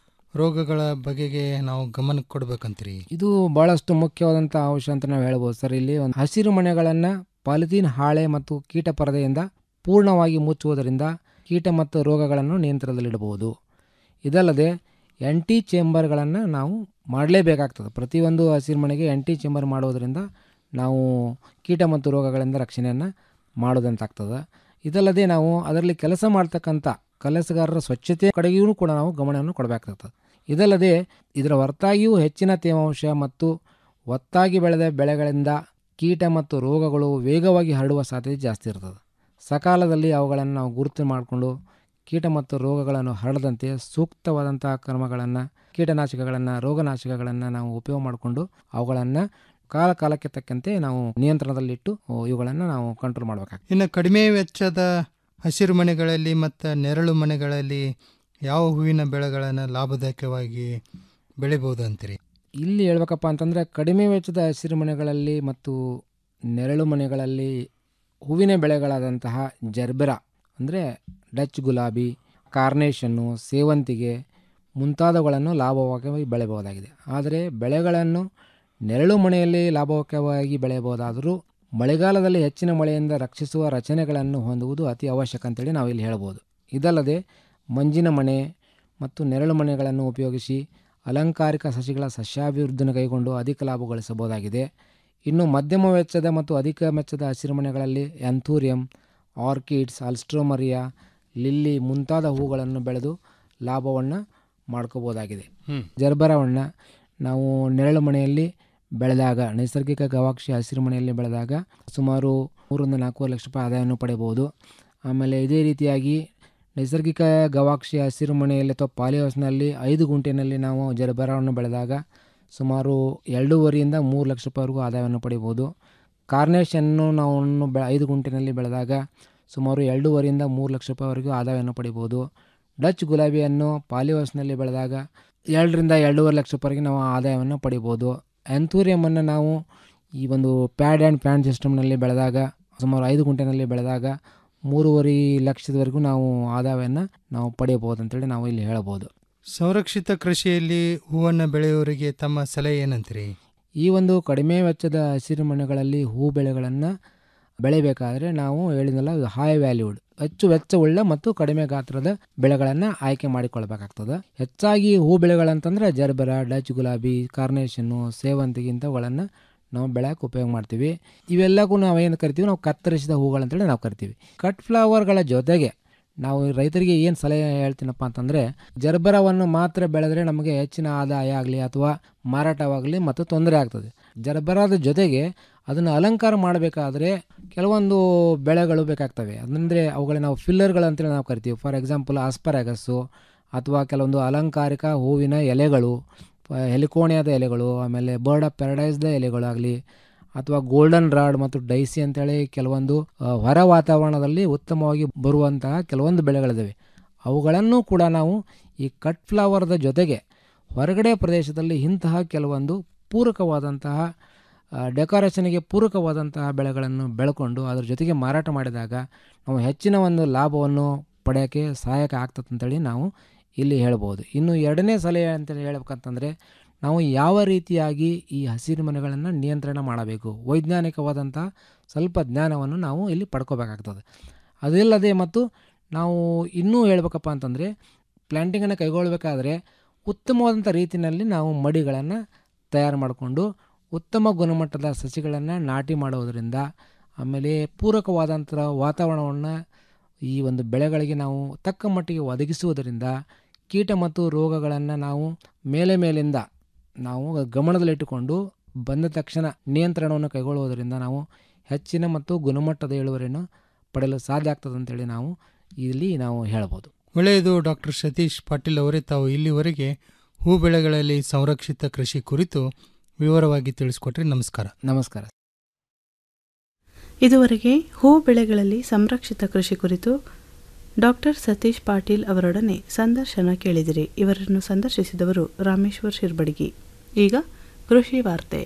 ರೋಗಗಳ ಬಗೆಗೆ ನಾವು ಗಮನ ಕೊಡ್ಬೇಕಂತೀರಿ ಇದು ಭಾಳಷ್ಟು ಮುಖ್ಯವಾದಂಥ ಅಂಶ ಅಂತ ನಾವು ಹೇಳ್ಬೋದು ಸರ್ ಇಲ್ಲಿ ಒಂದು ಹಸಿರು ಮನೆಗಳನ್ನು ಪಾಲಿಥೀನ್ ಹಾಳೆ ಮತ್ತು ಕೀಟ ಪರದೆಯಿಂದ ಪೂರ್ಣವಾಗಿ ಮುಚ್ಚುವುದರಿಂದ ಕೀಟ ಮತ್ತು ರೋಗಗಳನ್ನು ನಿಯಂತ್ರಣದಲ್ಲಿಡಬಹುದು ಇದಲ್ಲದೆ ಎಂಟಿ ಚೇಂಬರ್ಗಳನ್ನು ನಾವು ಮಾಡಲೇಬೇಕಾಗ್ತದೆ ಪ್ರತಿಯೊಂದು ಹಸಿರು ಮನೆಗೆ ಎಂಟಿ ಚೇಂಬರ್ ಮಾಡೋದರಿಂದ ನಾವು ಕೀಟ ಮತ್ತು ರೋಗಗಳಿಂದ ರಕ್ಷಣೆಯನ್ನು ಮಾಡೋದಂತಾಗ್ತದೆ ಇದಲ್ಲದೆ ನಾವು ಅದರಲ್ಲಿ ಕೆಲಸ ಮಾಡ್ತಕ್ಕಂಥ ಕೆಲಸಗಾರರ ಸ್ವಚ್ಛತೆ ಕಡೆಗೂ ಕೂಡ ನಾವು ಗಮನವನ್ನು ಕೊಡಬೇಕಾಗ್ತದೆ ಇದಲ್ಲದೆ ಇದರ ಹೊರತಾಗಿಯೂ ಹೆಚ್ಚಿನ ತೇವಾಂಶ ಮತ್ತು ಒತ್ತಾಗಿ ಬೆಳೆದ ಬೆಳೆಗಳಿಂದ ಕೀಟ ಮತ್ತು ರೋಗಗಳು ವೇಗವಾಗಿ ಹರಡುವ ಸಾಧ್ಯತೆ ಜಾಸ್ತಿ ಇರ್ತದೆ ಸಕಾಲದಲ್ಲಿ ಅವುಗಳನ್ನು ನಾವು ಗುರುತು ಮಾಡಿಕೊಂಡು ಕೀಟ ಮತ್ತು ರೋಗಗಳನ್ನು ಹರಡದಂತೆ ಸೂಕ್ತವಾದಂಥ ಕ್ರಮಗಳನ್ನು ಕೀಟನಾಶಕಗಳನ್ನು ರೋಗನಾಶಕಗಳನ್ನು ನಾವು ಉಪಯೋಗ ಮಾಡಿಕೊಂಡು ಅವುಗಳನ್ನು ಕಾಲ ಕಾಲಕ್ಕೆ ತಕ್ಕಂತೆ ನಾವು ನಿಯಂತ್ರಣದಲ್ಲಿಟ್ಟು ಇವುಗಳನ್ನು ನಾವು ಕಂಟ್ರೋಲ್ ಮಾಡಬೇಕಾಗ್ತದೆ ಇನ್ನು ಕಡಿಮೆ ವೆಚ್ಚದ ಹಸಿರು ಮನೆಗಳಲ್ಲಿ ಮತ್ತು ನೆರಳು ಮನೆಗಳಲ್ಲಿ ಯಾವ ಹೂವಿನ ಬೆಳೆಗಳನ್ನು ಲಾಭದಾಯಕವಾಗಿ ಬೆಳಿಬೋದು ಅಂತೀರಿ ಇಲ್ಲಿ ಹೇಳ್ಬೇಕಪ್ಪ ಅಂತಂದರೆ ಕಡಿಮೆ ವೆಚ್ಚದ ಹಸಿರು ಮನೆಗಳಲ್ಲಿ ಮತ್ತು ನೆರಳು ಮನೆಗಳಲ್ಲಿ ಹೂವಿನ ಬೆಳೆಗಳಾದಂತಹ ಜರ್ಬೆರಾ ಅಂದರೆ ಡಚ್ ಗುಲಾಬಿ ಕಾರ್ನೇಷನ್ನು ಸೇವಂತಿಗೆ ಮುಂತಾದವುಗಳನ್ನು ಲಾಭವಾಗಿ ಬೆಳೆಯಬಹುದಾಗಿದೆ ಆದರೆ ಬೆಳೆಗಳನ್ನು ನೆರಳು ಮನೆಯಲ್ಲಿ ಲಾಭಕವಾಗಿ ಬೆಳೆಯಬಹುದಾದರೂ ಮಳೆಗಾಲದಲ್ಲಿ ಹೆಚ್ಚಿನ ಮಳೆಯಿಂದ ರಕ್ಷಿಸುವ ರಚನೆಗಳನ್ನು ಹೊಂದುವುದು ಅತಿ ಅವಶ್ಯಕ ಅಂತೇಳಿ ನಾವು ಇಲ್ಲಿ ಹೇಳ್ಬೋದು ಇದಲ್ಲದೆ ಮಂಜಿನ ಮನೆ ಮತ್ತು ನೆರಳು ಮನೆಗಳನ್ನು ಉಪಯೋಗಿಸಿ ಅಲಂಕಾರಿಕ ಸಸಿಗಳ ಸಸ್ಯಾಭಿವೃದ್ಧಿಯನ್ನು ಕೈಗೊಂಡು ಅಧಿಕ ಲಾಭ ಗಳಿಸಬಹುದಾಗಿದೆ ಇನ್ನು ಮಧ್ಯಮ ವೆಚ್ಚದ ಮತ್ತು ಅಧಿಕ ವೆಚ್ಚದ ಹಸಿರುಮನೆಗಳಲ್ಲಿ ಆಂಥೂರಿಯಂ ಆರ್ಕಿಡ್ಸ್ ಅಲ್ಸ್ಟ್ರೋಮರಿಯಾ ಲಿಲ್ಲಿ ಮುಂತಾದ ಹೂಗಳನ್ನು ಬೆಳೆದು ಲಾಭವನ್ನು ಮಾಡ್ಕೋಬೋದಾಗಿದೆ ಹ್ಮ್. ಜರ್ಬರವನ್ನು ನಾವು ನೆರಳು ಮನೆಯಲ್ಲಿ ಬೆಳೆದಾಗ ನೈಸರ್ಗಿಕ ಗವಾಕ್ಷಿ ಹಸಿರು ಮನೆಯಲ್ಲಿ ಬೆಳೆದಾಗ ಸುಮಾರು ಮೂರರಿಂದ ನಾಲ್ಕೂವರೆ ಲಕ್ಷ ರೂಪಾಯಿ ಆದಾಯವನ್ನು ಪಡೆಯಬಹುದು ಆಮೇಲೆ ಇದೇ ರೀತಿಯಾಗಿ ನೈಸರ್ಗಿಕ ಗವಾಕ್ಷಿ ಹಸಿರು ಮನೆಯಲ್ಲಿ ಅಥವಾ ಪಾಲಿಹೌಸ್ನಲ್ಲಿ ಐದು ಗುಂಟೆನಲ್ಲಿ ನಾವು ಜರಬರವನ್ನು ಬೆಳೆದಾಗ ಸುಮಾರು ಎರಡೂವರೆಯಿಂದ ಮೂರು ಲಕ್ಷ ರೂಪಾಯಿವರೆಗೂ ಆದಾಯವನ್ನು ಪಡಿಬೋದು ಕಾರ್ನೇಷನ್ನು ನಾವು ಬೆ ಐದು ಗುಂಟೆನಲ್ಲಿ ಬೆಳೆದಾಗ ಸುಮಾರು ಎರಡೂವರೆಯಿಂದ ಮೂರು ಲಕ್ಷ ರೂಪಾಯಿವರೆಗೂ ಆದಾಯವನ್ನು ಪಡಿಬೋದು ಡಚ್ ಗುಲಾಬಿಯನ್ನು ಪಾಲಿಹೌಸ್ನಲ್ಲಿ ಬೆಳೆದಾಗ ಎರಡರಿಂದ ಎರಡೂವರೆ ಲಕ್ಷ ರೂಪಾಯಿಗೆ ನಾವು ಆದಾಯವನ್ನು ಪಡಿಬೋದು ಆ್ಯಂಥೂರಿಯಮನ್ನು ನಾವು ಈ ಒಂದು ಪ್ಯಾಡ್ ಆ್ಯಂಡ್ ಪ್ಯಾನ್ ಸಿಸ್ಟಮ್ನಲ್ಲಿ ಬೆಳೆದಾಗ ಸುಮಾರು ಐದು ಗುಂಟೆನಲ್ಲಿ ಬೆಳೆದಾಗ ಮೂರುವರೆ ಲಕ್ಷದವರೆಗೂ ನಾವು ಆದಾಯವನ್ನು ನಾವು ಪಡೆಯಬಹುದು ಅಂತೇಳಿ ನಾವು ಇಲ್ಲಿ ಹೇಳಬಹುದು ಸಂರಕ್ಷಿತ ಕೃಷಿಯಲ್ಲಿ ಹೂವನ್ನು ಬೆಳೆಯುವವರಿಗೆ ತಮ್ಮ ಸಲಹೆ ಏನಂತೀರಿ ಈ ಒಂದು ಕಡಿಮೆ ವೆಚ್ಚದ ಹಸಿರು ಮನೆಗಳಲ್ಲಿ ಹೂ ಬೆಳೆಗಳನ್ನು ಬೆಳಿಬೇಕಾದ್ರೆ ನಾವು ಹೇಳಿದ್ನಲ್ಲ ಹೈ ವ್ಯಾಲ್ಯೂಡ್ ಹೆಚ್ಚು ವೆಚ್ಚವುಳ್ಳ ಮತ್ತು ಕಡಿಮೆ ಗಾತ್ರದ ಬೆಳೆಗಳನ್ನು ಆಯ್ಕೆ ಮಾಡಿಕೊಳ್ಬೇಕಾಗ್ತದೆ ಹೆಚ್ಚಾಗಿ ಹೂ ಬೆಳೆಗಳಂತಂದ್ರೆ ಜರ್ಬರ ಡಚ್ ಗುಲಾಬಿ ಕಾರ್ನೇಷನ್ನು ಸೇವಂತಿಗೆ ಇಂಥವುಗಳನ್ನು ನಾವು ಬೆಳೆಯಕ್ಕೆ ಉಪಯೋಗ ಮಾಡ್ತೀವಿ ಇವೆಲ್ಲಕ್ಕೂ ನಾವು ಏನು ಕರಿತೀವಿ ನಾವು ಕತ್ತರಿಸಿದ ಹೂಗಳಂತೇಳಿ ನಾವು ಕರಿತೀವಿ ಕಟ್ ಫ್ಲವರ್ಗಳ ಜೊತೆಗೆ ನಾವು ರೈತರಿಗೆ ಏನು ಸಲಹೆ ಹೇಳ್ತೀನಪ್ಪ ಅಂತಂದರೆ ಜರ್ಬರವನ್ನು ಮಾತ್ರ ಬೆಳೆದ್ರೆ ನಮಗೆ ಹೆಚ್ಚಿನ ಆದಾಯ ಆಗಲಿ ಅಥವಾ ಮಾರಾಟವಾಗಲಿ ಮತ್ತು ತೊಂದರೆ ಆಗ್ತದೆ ಜರ್ಬರದ ಜೊತೆಗೆ ಅದನ್ನು ಅಲಂಕಾರ ಮಾಡಬೇಕಾದ್ರೆ ಕೆಲವೊಂದು ಬೆಳೆಗಳು ಬೇಕಾಗ್ತವೆ ಅಂದರೆ ಅವುಗಳನ್ನ ನಾವು ಫಿಲ್ಲರ್ಗಳು ಅಂತೇಳಿ ನಾವು ಕರಿತೀವಿ ಫಾರ್ ಎಕ್ಸಾಂಪಲ್ ಆಸ್ಪರಾಗಸ್ಸು ಅಥವಾ ಕೆಲವೊಂದು ಅಲಂಕಾರಿಕ ಹೂವಿನ ಎಲೆಗಳು ಪ- ಹೆಲಿಕೋಣಿಯಾದ ಎಲೆಗಳು ಆಮೇಲೆ ಬರ್ಡ್ ಆಫ್ ಪ್ಯಾರಡೈಸ್ದ ಎಲೆಗಳಾಗಲಿ ಅಥವಾ ಗೋಲ್ಡನ್ ರಾಡ್ ಮತ್ತು ಡೈಸಿ ಅಂತೇಳಿ ಕೆಲವೊಂದು ಆ, ಹೊರ ವಾತಾವರಣದಲ್ಲಿ ಉತ್ತಮವಾಗಿ ಬರುವಂತಹ ಕೆಲವೊಂದು ಬೆಳೆಗಳಿದ್ದಾವೆ ಅವುಗಳನ್ನು ಕೂಡ ನಾವು ಈ ಕಟ್ ಫ್ಲವರ್ದ ಜೊತೆಗೆ ಹೊರಗಡೆ ಪ್ರದೇಶದಲ್ಲಿ ಇಂತಹ ಕೆಲವೊಂದು ಪೂರಕವಾದಂತಹ ಡೆಕೋರೇಷನ್ಗೆ ಪೂರಕವಾದಂತಹ ಬೆಳೆಗಳನ್ನು ಬೆಳ್ಕೊಂಡು ಅದ್ರ ಜೊತೆಗೆ ಮಾರಾಟ ಮಾಡಿದಾಗ ನಾವು ಹೆಚ್ಚಿನ ಒಂದು ಲಾಭವನ್ನು ಪಡೆಯೋಕ್ಕೆ ಸಹಾಯಕ ಆಗ್ತದೆ ಅಂತೇಳಿ ನಾವು ಇಲ್ಲಿ ಹೇಳ್ಬೋದು ಇನ್ನು ಎರಡನೇ ಸಲಹೆ ಅಂತೇಳಿ ಹೇಳ್ಬೇಕಂತಂದರೆ ನಾವು ಯಾವ ರೀತಿಯಾಗಿ ಈ ಹಸಿರು ಮನೆಗಳನ್ನು ನಿಯಂತ್ರಣ ಮಾಡಬೇಕು ವೈಜ್ಞಾನಿಕವಾದಂಥ ಸ್ವಲ್ಪ ಜ್ಞಾನವನ್ನು ನಾವು ಇಲ್ಲಿ ಪಡ್ಕೋಬೇಕಾಗ್ತದೆ ಅದಿಲ್ಲದೆ ಮತ್ತು ನಾವು ಇನ್ನೂ ಹೇಳ್ಬೇಕಪ್ಪ ಅಂತಂದರೆ ಪ್ಲ್ಯಾಂಟಿಂಗನ್ನು ಕೈಗೊಳ್ಳಬೇಕಾದ್ರೆ ಉತ್ತಮವಾದಂಥ ರೀತಿಯಲ್ಲಿ ನಾವು ಮಡಿಗಳನ್ನು ತಯಾರು ಮಾಡಿಕೊಂಡು ಉತ್ತಮ ಗುಣಮಟ್ಟದ ಸಸಿಗಳನ್ನು ನಾಟಿ ಮಾಡೋದರಿಂದ ಆಮೇಲೆ ಪೂರಕವಾದಂಥ ವಾತಾವರಣವನ್ನು ಈ ಒಂದು ಬೆಳೆಗಳಿಗೆ ನಾವು ತಕ್ಕ ಮಟ್ಟಿಗೆ ಒದಗಿಸುವುದರಿಂದ ಕೀಟ ಮತ್ತು ರೋಗಗಳನ್ನು ನಾವು ಮೇಲೆ ಮೇಲಿಂದ ನಾವು ಗಮನದಲ್ಲಿಟ್ಟುಕೊಂಡು ಬಂದ ತಕ್ಷಣ ನಿಯಂತ್ರಣವನ್ನು ಕೈಗೊಳ್ಳುವುದರಿಂದ ನಾವು ಹೆಚ್ಚಿನ ಮತ್ತು ಗುಣಮಟ್ಟದ ಇಳುವರಿಯನ್ನು ಪಡೆಯಲು ಸಾಧ್ಯ ಆಗ್ತದೆ ಅಂತೇಳಿ ನಾವು ಇಲ್ಲಿ ನಾವು ಹೇಳ್ಬೋದು ಒಳ್ಳೆಯದು ಡಾಕ್ಟರ್ ಸತೀಶ್ ಪಾಟೀಲ್ ಅವರೇ ತಾವು ಇಲ್ಲಿವರೆಗೆ ಹೂ ಬೆಳೆಗಳಲ್ಲಿ ಸಂರಕ್ಷಿತ ಕೃಷಿ ಕುರಿತು ವಿವರವಾಗಿ ತಿಳಿಸ್ಕೊಟ್ರಿ ನಮಸ್ಕಾರ ನಮಸ್ಕಾರ ಇದುವರೆಗೆ ಹೂ ಬೆಳೆಗಳಲ್ಲಿ ಸಂರಕ್ಷಿತ ಕೃಷಿ ಕುರಿತು ಡಾಕ್ಟರ್ ಸತೀಶ್ ಪಾಟೀಲ್ ಅವರೊಡನೆ ಸಂದರ್ಶನ ಕೇಳಿದಿರಿ ಇವರನ್ನು ಸಂದರ್ಶಿಸಿದವರು ರಾಮೇಶ್ವರ್ ಶಿರ್ಬಡಗಿ ಈಗ ಕೃಷಿ ವಾರ್ತೆ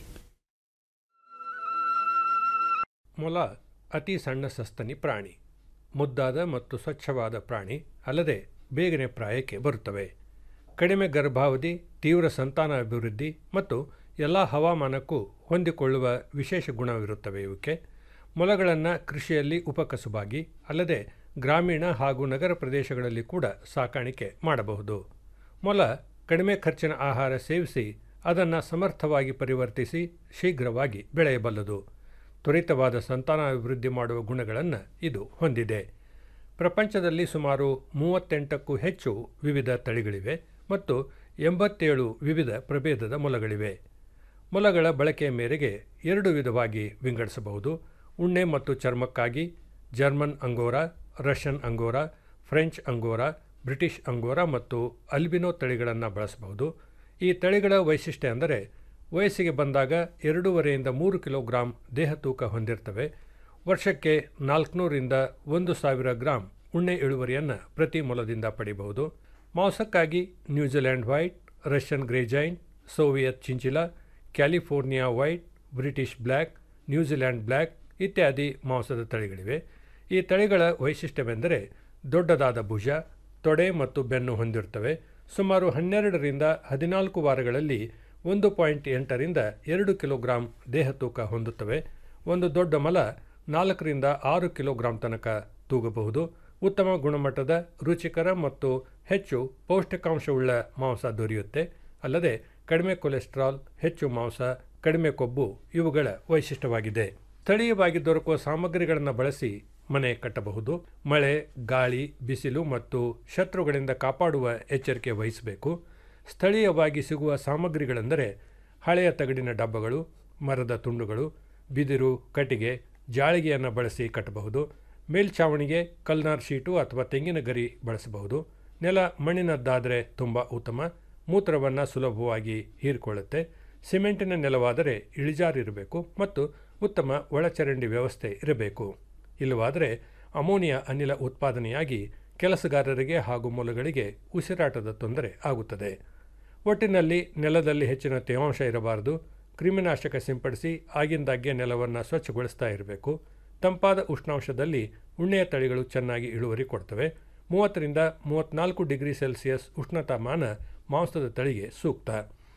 ಮೊಲ ಅತಿ ಸಣ್ಣ ಸಸ್ತನಿ ಪ್ರಾಣಿ ಮುದ್ದಾದ ಮತ್ತು ಸ್ವಚ್ಛವಾದ ಪ್ರಾಣಿ ಅಲ್ಲದೆ ಬೇಗನೆ ಪ್ರಾಯಕ್ಕೆ ಬರುತ್ತವೆ ಕಡಿಮೆ ಗರ್ಭಾವಧಿ ತೀವ್ರ ಸಂತಾನ ಅಭಿವೃದ್ಧಿ ಮತ್ತು ಎಲ್ಲ ಹವಾಮಾನಕ್ಕೂ ಹೊಂದಿಕೊಳ್ಳುವ ವಿಶೇಷ ಗುಣವಿರುತ್ತವೆ ಇವಕ್ಕೆ ಮೊಲಗಳನ್ನು ಕೃಷಿಯಲ್ಲಿ ಉಪಕಸುಬಾಗಿ ಅಲ್ಲದೆ ಗ್ರಾಮೀಣ ಹಾಗೂ ನಗರ ಪ್ರದೇಶಗಳಲ್ಲಿ ಕೂಡ ಸಾಕಾಣಿಕೆ ಮಾಡಬಹುದು ಮೊಲ ಕಡಿಮೆ ಖರ್ಚಿನ ಆಹಾರ ಸೇವಿಸಿ ಅದನ್ನು ಸಮರ್ಥವಾಗಿ ಪರಿವರ್ತಿಸಿ ಶೀಘ್ರವಾಗಿ ಬೆಳೆಯಬಲ್ಲದು ತ್ವರಿತವಾದ ಸಂತಾನಾಭಿವೃದ್ಧಿ ಮಾಡುವ ಗುಣಗಳನ್ನು ಇದು ಹೊಂದಿದೆ ಪ್ರಪಂಚದಲ್ಲಿ ಸುಮಾರು ಮೂವತ್ತೆಂಟಕ್ಕೂ ಹೆಚ್ಚು ವಿವಿಧ ತಳಿಗಳಿವೆ ಮತ್ತು ಎಂಬತ್ತೇಳು ವಿವಿಧ ಪ್ರಭೇದದ ಮೊಲಗಳಿವೆ ಮೊಲಗಳ ಬಳಕೆಯ ಮೇರೆಗೆ ಎರಡು ವಿಧವಾಗಿ ವಿಂಗಡಿಸಬಹುದು ಉಣ್ಣೆ ಮತ್ತು ಚರ್ಮಕ್ಕಾಗಿ German angora Russian angora French angora British angora ಮತ್ತು ಅಲ್ಬಿನೋ ತಳಿಗಳನ್ನು ಬಳಸಬಹುದು ಈ ತಳಿಗಳ ವೈಶಿಷ್ಟ್ಯ ಅಂದರೆ ವಯಸ್ಸಿಗೆ ಬಂದಾಗ ಎರಡೂವರೆಯಿಂದ ಮೂರು ಕಿಲೋಗ್ರಾಂ ದೇಹ ತೂಕ ಹೊಂದಿರ್ತವೆ ವರ್ಷಕ್ಕೆ ನಾಲ್ಕುನೂರಿಂದ ಒಂದು ಸಾವಿರ ಗ್ರಾಂ ಉಣ್ಣೆ ಇಳುವರಿಯನ್ನು ಪ್ರತಿ ಮೊಲದಿಂದ ಪಡೆಯಬಹುದು ಮಾಂಸಕ್ಕಾಗಿ New Zealand white Russian grey giant Soviet chinchilla California white British black New Zealand black ಇತ್ಯಾದಿ ಮಾಂಸದ ತಳಿಗಳಿವೆ ಈ ತಳಿಗಳ ವೈಶಿಷ್ಟ್ಯವೆಂದರೆ ದೊಡ್ಡದಾದ ಭುಜ ತೊಡೆ ಮತ್ತು ಬೆನ್ನು ಹೊಂದಿರುತ್ತವೆ ಸುಮಾರು ಹನ್ನೆರಡರಿಂದ ಹದಿನಾಲ್ಕು ವಾರಗಳಲ್ಲಿ ಒಂದು ಪಾಯಿಂಟ್ ಎಂಟರಿಂದ ಎರಡು ಕಿಲೋಗ್ರಾಂ ದೇಹ ತೂಕ ಹೊಂದುತ್ತವೆ ಒಂದು ದೊಡ್ಡ ಮಲ ನಾಲ್ಕರಿಂದ ಆರು ಕಿಲೋಗ್ರಾಂ ತನಕ ತೂಗಬಹುದು ಉತ್ತಮ ಗುಣಮಟ್ಟದ ರುಚಿಕರ ಮತ್ತು ಹೆಚ್ಚು ಪೌಷ್ಟಿಕಾಂಶವುಳ್ಳ ಮಾಂಸ ದೊರೆಯುತ್ತೆ ಅಲ್ಲದೆ ಕಡಿಮೆ ಕೊಲೆಸ್ಟ್ರಾಲ್ ಹೆಚ್ಚು ಮಾಂಸ ಕಡಿಮೆ ಕೊಬ್ಬು ಇವುಗಳ ವೈಶಿಷ್ಟ್ಯವಾಗಿದೆ ಸ್ಥಳೀಯವಾಗಿ ದೊರಕುವ ಸಾಮಗ್ರಿಗಳನ್ನು ಬಳಸಿ ಮನೆ ಕಟ್ಟಬಹುದು ಮಳೆ ಗಾಳಿ ಬಿಸಿಲು ಮತ್ತು ಶತ್ರುಗಳಿಂದ ಕಾಪಾಡುವ ಎಚ್ಚರಿಕೆ ವಹಿಸಬೇಕು ಸ್ಥಳೀಯವಾಗಿ ಸಿಗುವ ಸಾಮಗ್ರಿಗಳೆಂದರೆ ಹಳೆಯ ತಗಡಿನ ಡಬ್ಬಗಳು ಮರದ ತುಂಡುಗಳು ಬಿದಿರು ಕಟ್ಟಿಗೆ ಜಾಳಿಗೆಯನ್ನು ಬಳಸಿ ಕಟ್ಟಬಹುದು ಮೇಲ್ಛಾವಣಿಗೆ ಕಲ್ನಾರ್ ಶೀಟು ಅಥವಾ ತೆಂಗಿನ ಗರಿ ಬಳಸಬಹುದು ನೆಲ ಮಣ್ಣಿನದ್ದಾದರೆ ತುಂಬ ಉತ್ತಮ ಮೂತ್ರವನ್ನು ಸುಲಭವಾಗಿ ಹೀರಿಕೊಳ್ಳುತ್ತೆ ಸಿಮೆಂಟಿನ ನೆಲವಾದರೆ ಇಳಿಜಾರಿರಬೇಕು ಮತ್ತು ಉತ್ತಮ ಒಳಚರಂಡಿ ವ್ಯವಸ್ಥೆ ಇರಬೇಕು ಇಲ್ಲವಾದರೆ ಅಮೋನಿಯಾ ಅನಿಲ ಉತ್ಪಾದನೆಯಾಗಿ ಕೆಲಸಗಾರರಿಗೆ ಹಾಗೂ ಮೊಲಗಳಿಗೆ ಉಸಿರಾಟದ ತೊಂದರೆ ಆಗುತ್ತದೆ ಒಟ್ಟಿನಲ್ಲಿ ನೆಲದಲ್ಲಿ ಹೆಚ್ಚಿನ ತೇವಾಂಶ ಇರಬಾರದು ಕ್ರಿಮಿನಾಶಕ ಸಿಂಪಡಿಸಿ ಆಗಿಂದಾಗ್ಗೆ ನೆಲವನ್ನು ಸ್ವಚ್ಛಗೊಳಿಸ್ತಾ ಇರಬೇಕು ತಂಪಾದ ಉಷ್ಣಾಂಶದಲ್ಲಿ ಉಣ್ಣೆಯ ತಳಿಗಳು ಚೆನ್ನಾಗಿ ಇಳುವರಿ ಕೊಡ್ತವೆ ಮೂವತ್ತರಿಂದ ಮೂವತ್ತ್ನಾಲ್ಕು ಡಿಗ್ರಿ ಸೆಲ್ಸಿಯಸ್ ಉಷ್ಣತಾಮಾನ ಮಾಂಸದ ತಳಿಗೆ ಸೂಕ್ತ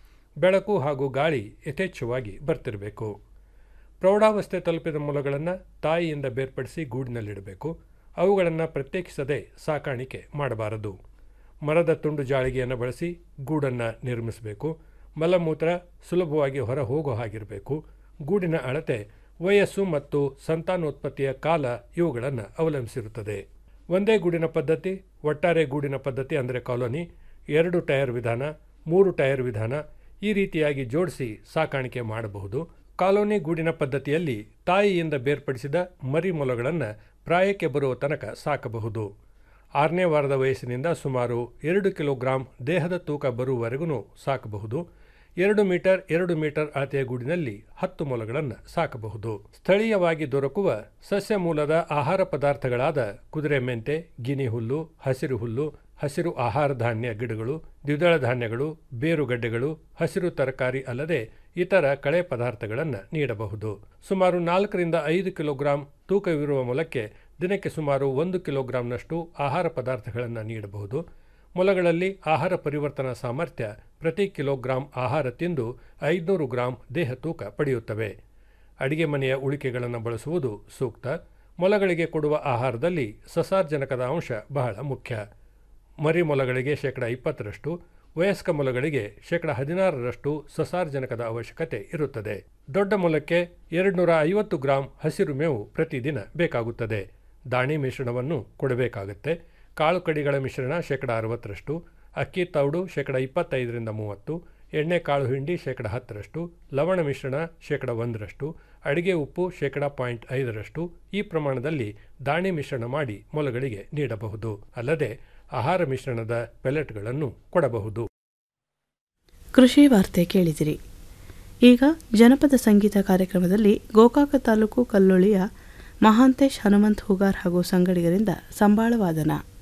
ಬೆಳಕು ಹಾಗೂ ಗಾಳಿ ಯಥೇಚ್ಛವಾಗಿ ಬರ್ತಿರಬೇಕು ಪ್ರೌಢಾವಸ್ಥೆ ತಲುಪಿದ ಮೊಲಗಳನ್ನು ತಾಯಿಯಿಂದ ಬೇರ್ಪಡಿಸಿ ಗೂಡಿನಲ್ಲಿಡಬೇಕು ಅವುಗಳನ್ನು ಪ್ರತ್ಯೇಕಿಸದೆ ಸಾಕಾಣಿಕೆ ಮಾಡಬಾರದು ಮರದ ತುಂಡು ಜಾಳಿಗೆಯನ್ನು ಬಳಸಿ ಗೂಡನ್ನು ನಿರ್ಮಿಸಬೇಕು ಮಲಮೂತ್ರ ಸುಲಭವಾಗಿ ಹೊರ ಹೋಗೋ ಹಾಗಿರಬೇಕು ಗೂಡಿನ ಅಳತೆ ವಯಸ್ಸು ಮತ್ತು ಸಂತಾನೋತ್ಪತ್ತಿಯ ಕಾಲ ಇವುಗಳನ್ನು ಅವಲಂಬಿಸಿರುತ್ತದೆ ಒಂದೇ ಗೂಡಿನ ಪದ್ಧತಿ ಒಟ್ಟಾರೆ ಗೂಡಿನ ಪದ್ಧತಿ ಅಂದರೆ ಕಾಲೋನಿ ಎರಡು ಟೈರ್ ವಿಧಾನ ಮೂರು ಟೈರ್ ವಿಧಾನ ಈ ರೀತಿಯಾಗಿ ಜೋಡಿಸಿ ಸಾಕಾಣಿಕೆ ಮಾಡಬಹುದು ಕಾಲೋನಿ ಗೂಡಿನ ಪದ್ಧತಿಯಲ್ಲಿ ತಾಯಿಯಿಂದ ಬೇರ್ಪಡಿಸಿದ ಮರಿ ಮೊಲಗಳನ್ನು ಪ್ರಾಯಕ್ಕೆ ಬರುವ ತನಕ ಸಾಕಬಹುದು ಆರನೇ ವಾರದ ವಯಸ್ಸಿನಿಂದ ಸುಮಾರು ಎರಡು ಕಿಲೋಗ್ರಾಂ ದೇಹದ ತೂಕ ಬರುವವರೆಗೂ ಸಾಕಬಹುದು ಎರಡು ಮೀಟರ್ ಎರಡು ಮೀಟರ್ ಅಳತೆಯ ಗೂಡಿನಲ್ಲಿ ಹತ್ತು ಮೊಲಗಳನ್ನು ಸಾಕಬಹುದು ಸ್ಥಳೀಯವಾಗಿ ದೊರಕುವ ಸಸ್ಯ ಮೂಲದ ಆಹಾರ ಪದಾರ್ಥಗಳಾದ ಕುದುರೆ ಮೆಂತೆ ಗಿನಿ ಹುಲ್ಲು ಹಸಿರು ಹುಲ್ಲು ಹಸಿರು ಆಹಾರ ಧಾನ್ಯ ಗಿಡಗಳು ದ್ವಿದಳ ಧಾನ್ಯಗಳು ಬೇರುಗಡ್ಡೆಗಳು ಹಸಿರು ತರಕಾರಿ ಅಲ್ಲದೆ ಇತರ ಕಳೆ ಪದಾರ್ಥಗಳನ್ನು ನೀಡಬಹುದು ಸುಮಾರು ನಾಲ್ಕರಿಂದ ಐದು ಕಿಲೋಗ್ರಾಂ ತೂಕವಿರುವ ಮೊಲಕ್ಕೆ ದಿನಕ್ಕೆ ಸುಮಾರು ಒಂದು ಕಿಲೋಗ್ರಾಂನಷ್ಟು ಆಹಾರ ಪದಾರ್ಥಗಳನ್ನು ನೀಡಬಹುದು ಮೊಲಗಳಲ್ಲಿ ಆಹಾರ ಪರಿವರ್ತನಾ ಸಾಮರ್ಥ್ಯ ಪ್ರತಿ ಕಿಲೋಗ್ರಾಂ ಆಹಾರ ತಿಂದು ಐದುನೂರು ಗ್ರಾಂ ದೇಹ ತೂಕ ಪಡೆಯುತ್ತವೆ ಅಡಿಗೆ ಮನೆಯ ಉಳಿಕೆಗಳನ್ನು ಬಳಸುವುದು ಸೂಕ್ತ ಮೊಲಗಳಿಗೆ ಕೊಡುವ ಆಹಾರದಲ್ಲಿ ಸಸಾರ್ಜನಕದ ಅಂಶ ಬಹಳ ಮುಖ್ಯ ಮರಿ ಮೊಲಗಳಿಗೆ ಶೇಕಡ ಇಪ್ಪತ್ತರಷ್ಟು ವಯಸ್ಕ ಮೊಲಗಳಿಗೆ ಶೇಕಡ ಹದಿನಾರರಷ್ಟು ಸಸಾರ್ಜನಕದ ಅವಶ್ಯಕತೆ ಇರುತ್ತದೆ ದೊಡ್ಡ ಮೊಲಕ್ಕೆ ಎರಡುನೂರ ಐವತ್ತು ಗ್ರಾಂ ಹಸಿರು ಮೇವು ಪ್ರತಿದಿನ ಬೇಕಾಗುತ್ತದೆ ದಾಣಿ ಮಿಶ್ರಣವನ್ನು ಕೊಡಬೇಕಾಗುತ್ತೆ ಕಾಳು ಕಡಿಗಳ ಮಿಶ್ರಣ ಶೇಕಡ ಅರವತ್ತರಷ್ಟು ಅಕ್ಕಿ ತೌಡು ಶೇಕಡ ಇಪ್ಪತ್ತೈದರಿಂದ ಮೂವತ್ತು ಎಣ್ಣೆ ಕಾಳು ಹಿಂಡಿ ಶೇಕಡ ಹತ್ತರಷ್ಟು ಲವಣ ಮಿಶ್ರಣ ಶೇಕಡ ಒಂದರಷ್ಟು ಅಡಿಗೆ ಉಪ್ಪು ಶೇಕಡ ಪಾಯಿಂಟ್ ಐದರಷ್ಟು ಈ ಪ್ರಮಾಣದಲ್ಲಿ ದಾಣಿ ಮಿಶ್ರಣ ಮಾಡಿ ಮೊಲಗಳಿಗೆ ನೀಡಬಹುದು ಅಲ್ಲದೆ ಆಹಾರ ಮಿಶ್ರಣದ ಪೆಲೆಟ್ಗಳನ್ನು ಕೊಡಬಹುದು ಕೃಷಿ ವಾರ್ತೆ ಕೇಳಿದಿರಿ ಈಗ ಜನಪದ ಸಂಗೀತ ಕಾರ್ಯಕ್ರಮದಲ್ಲಿ ಗೋಕಾಕ ತಾಲೂಕು ಕಲ್ಲೊಳಿಯ ಮಹಾಂತೇಶ್ ಹನುಮಂತ್ ಹೂಗಾರ್ ಹಾಗೂ ಸಂಗಡಿಗರಿಂದ ಸಂಬಾಳವಾದನ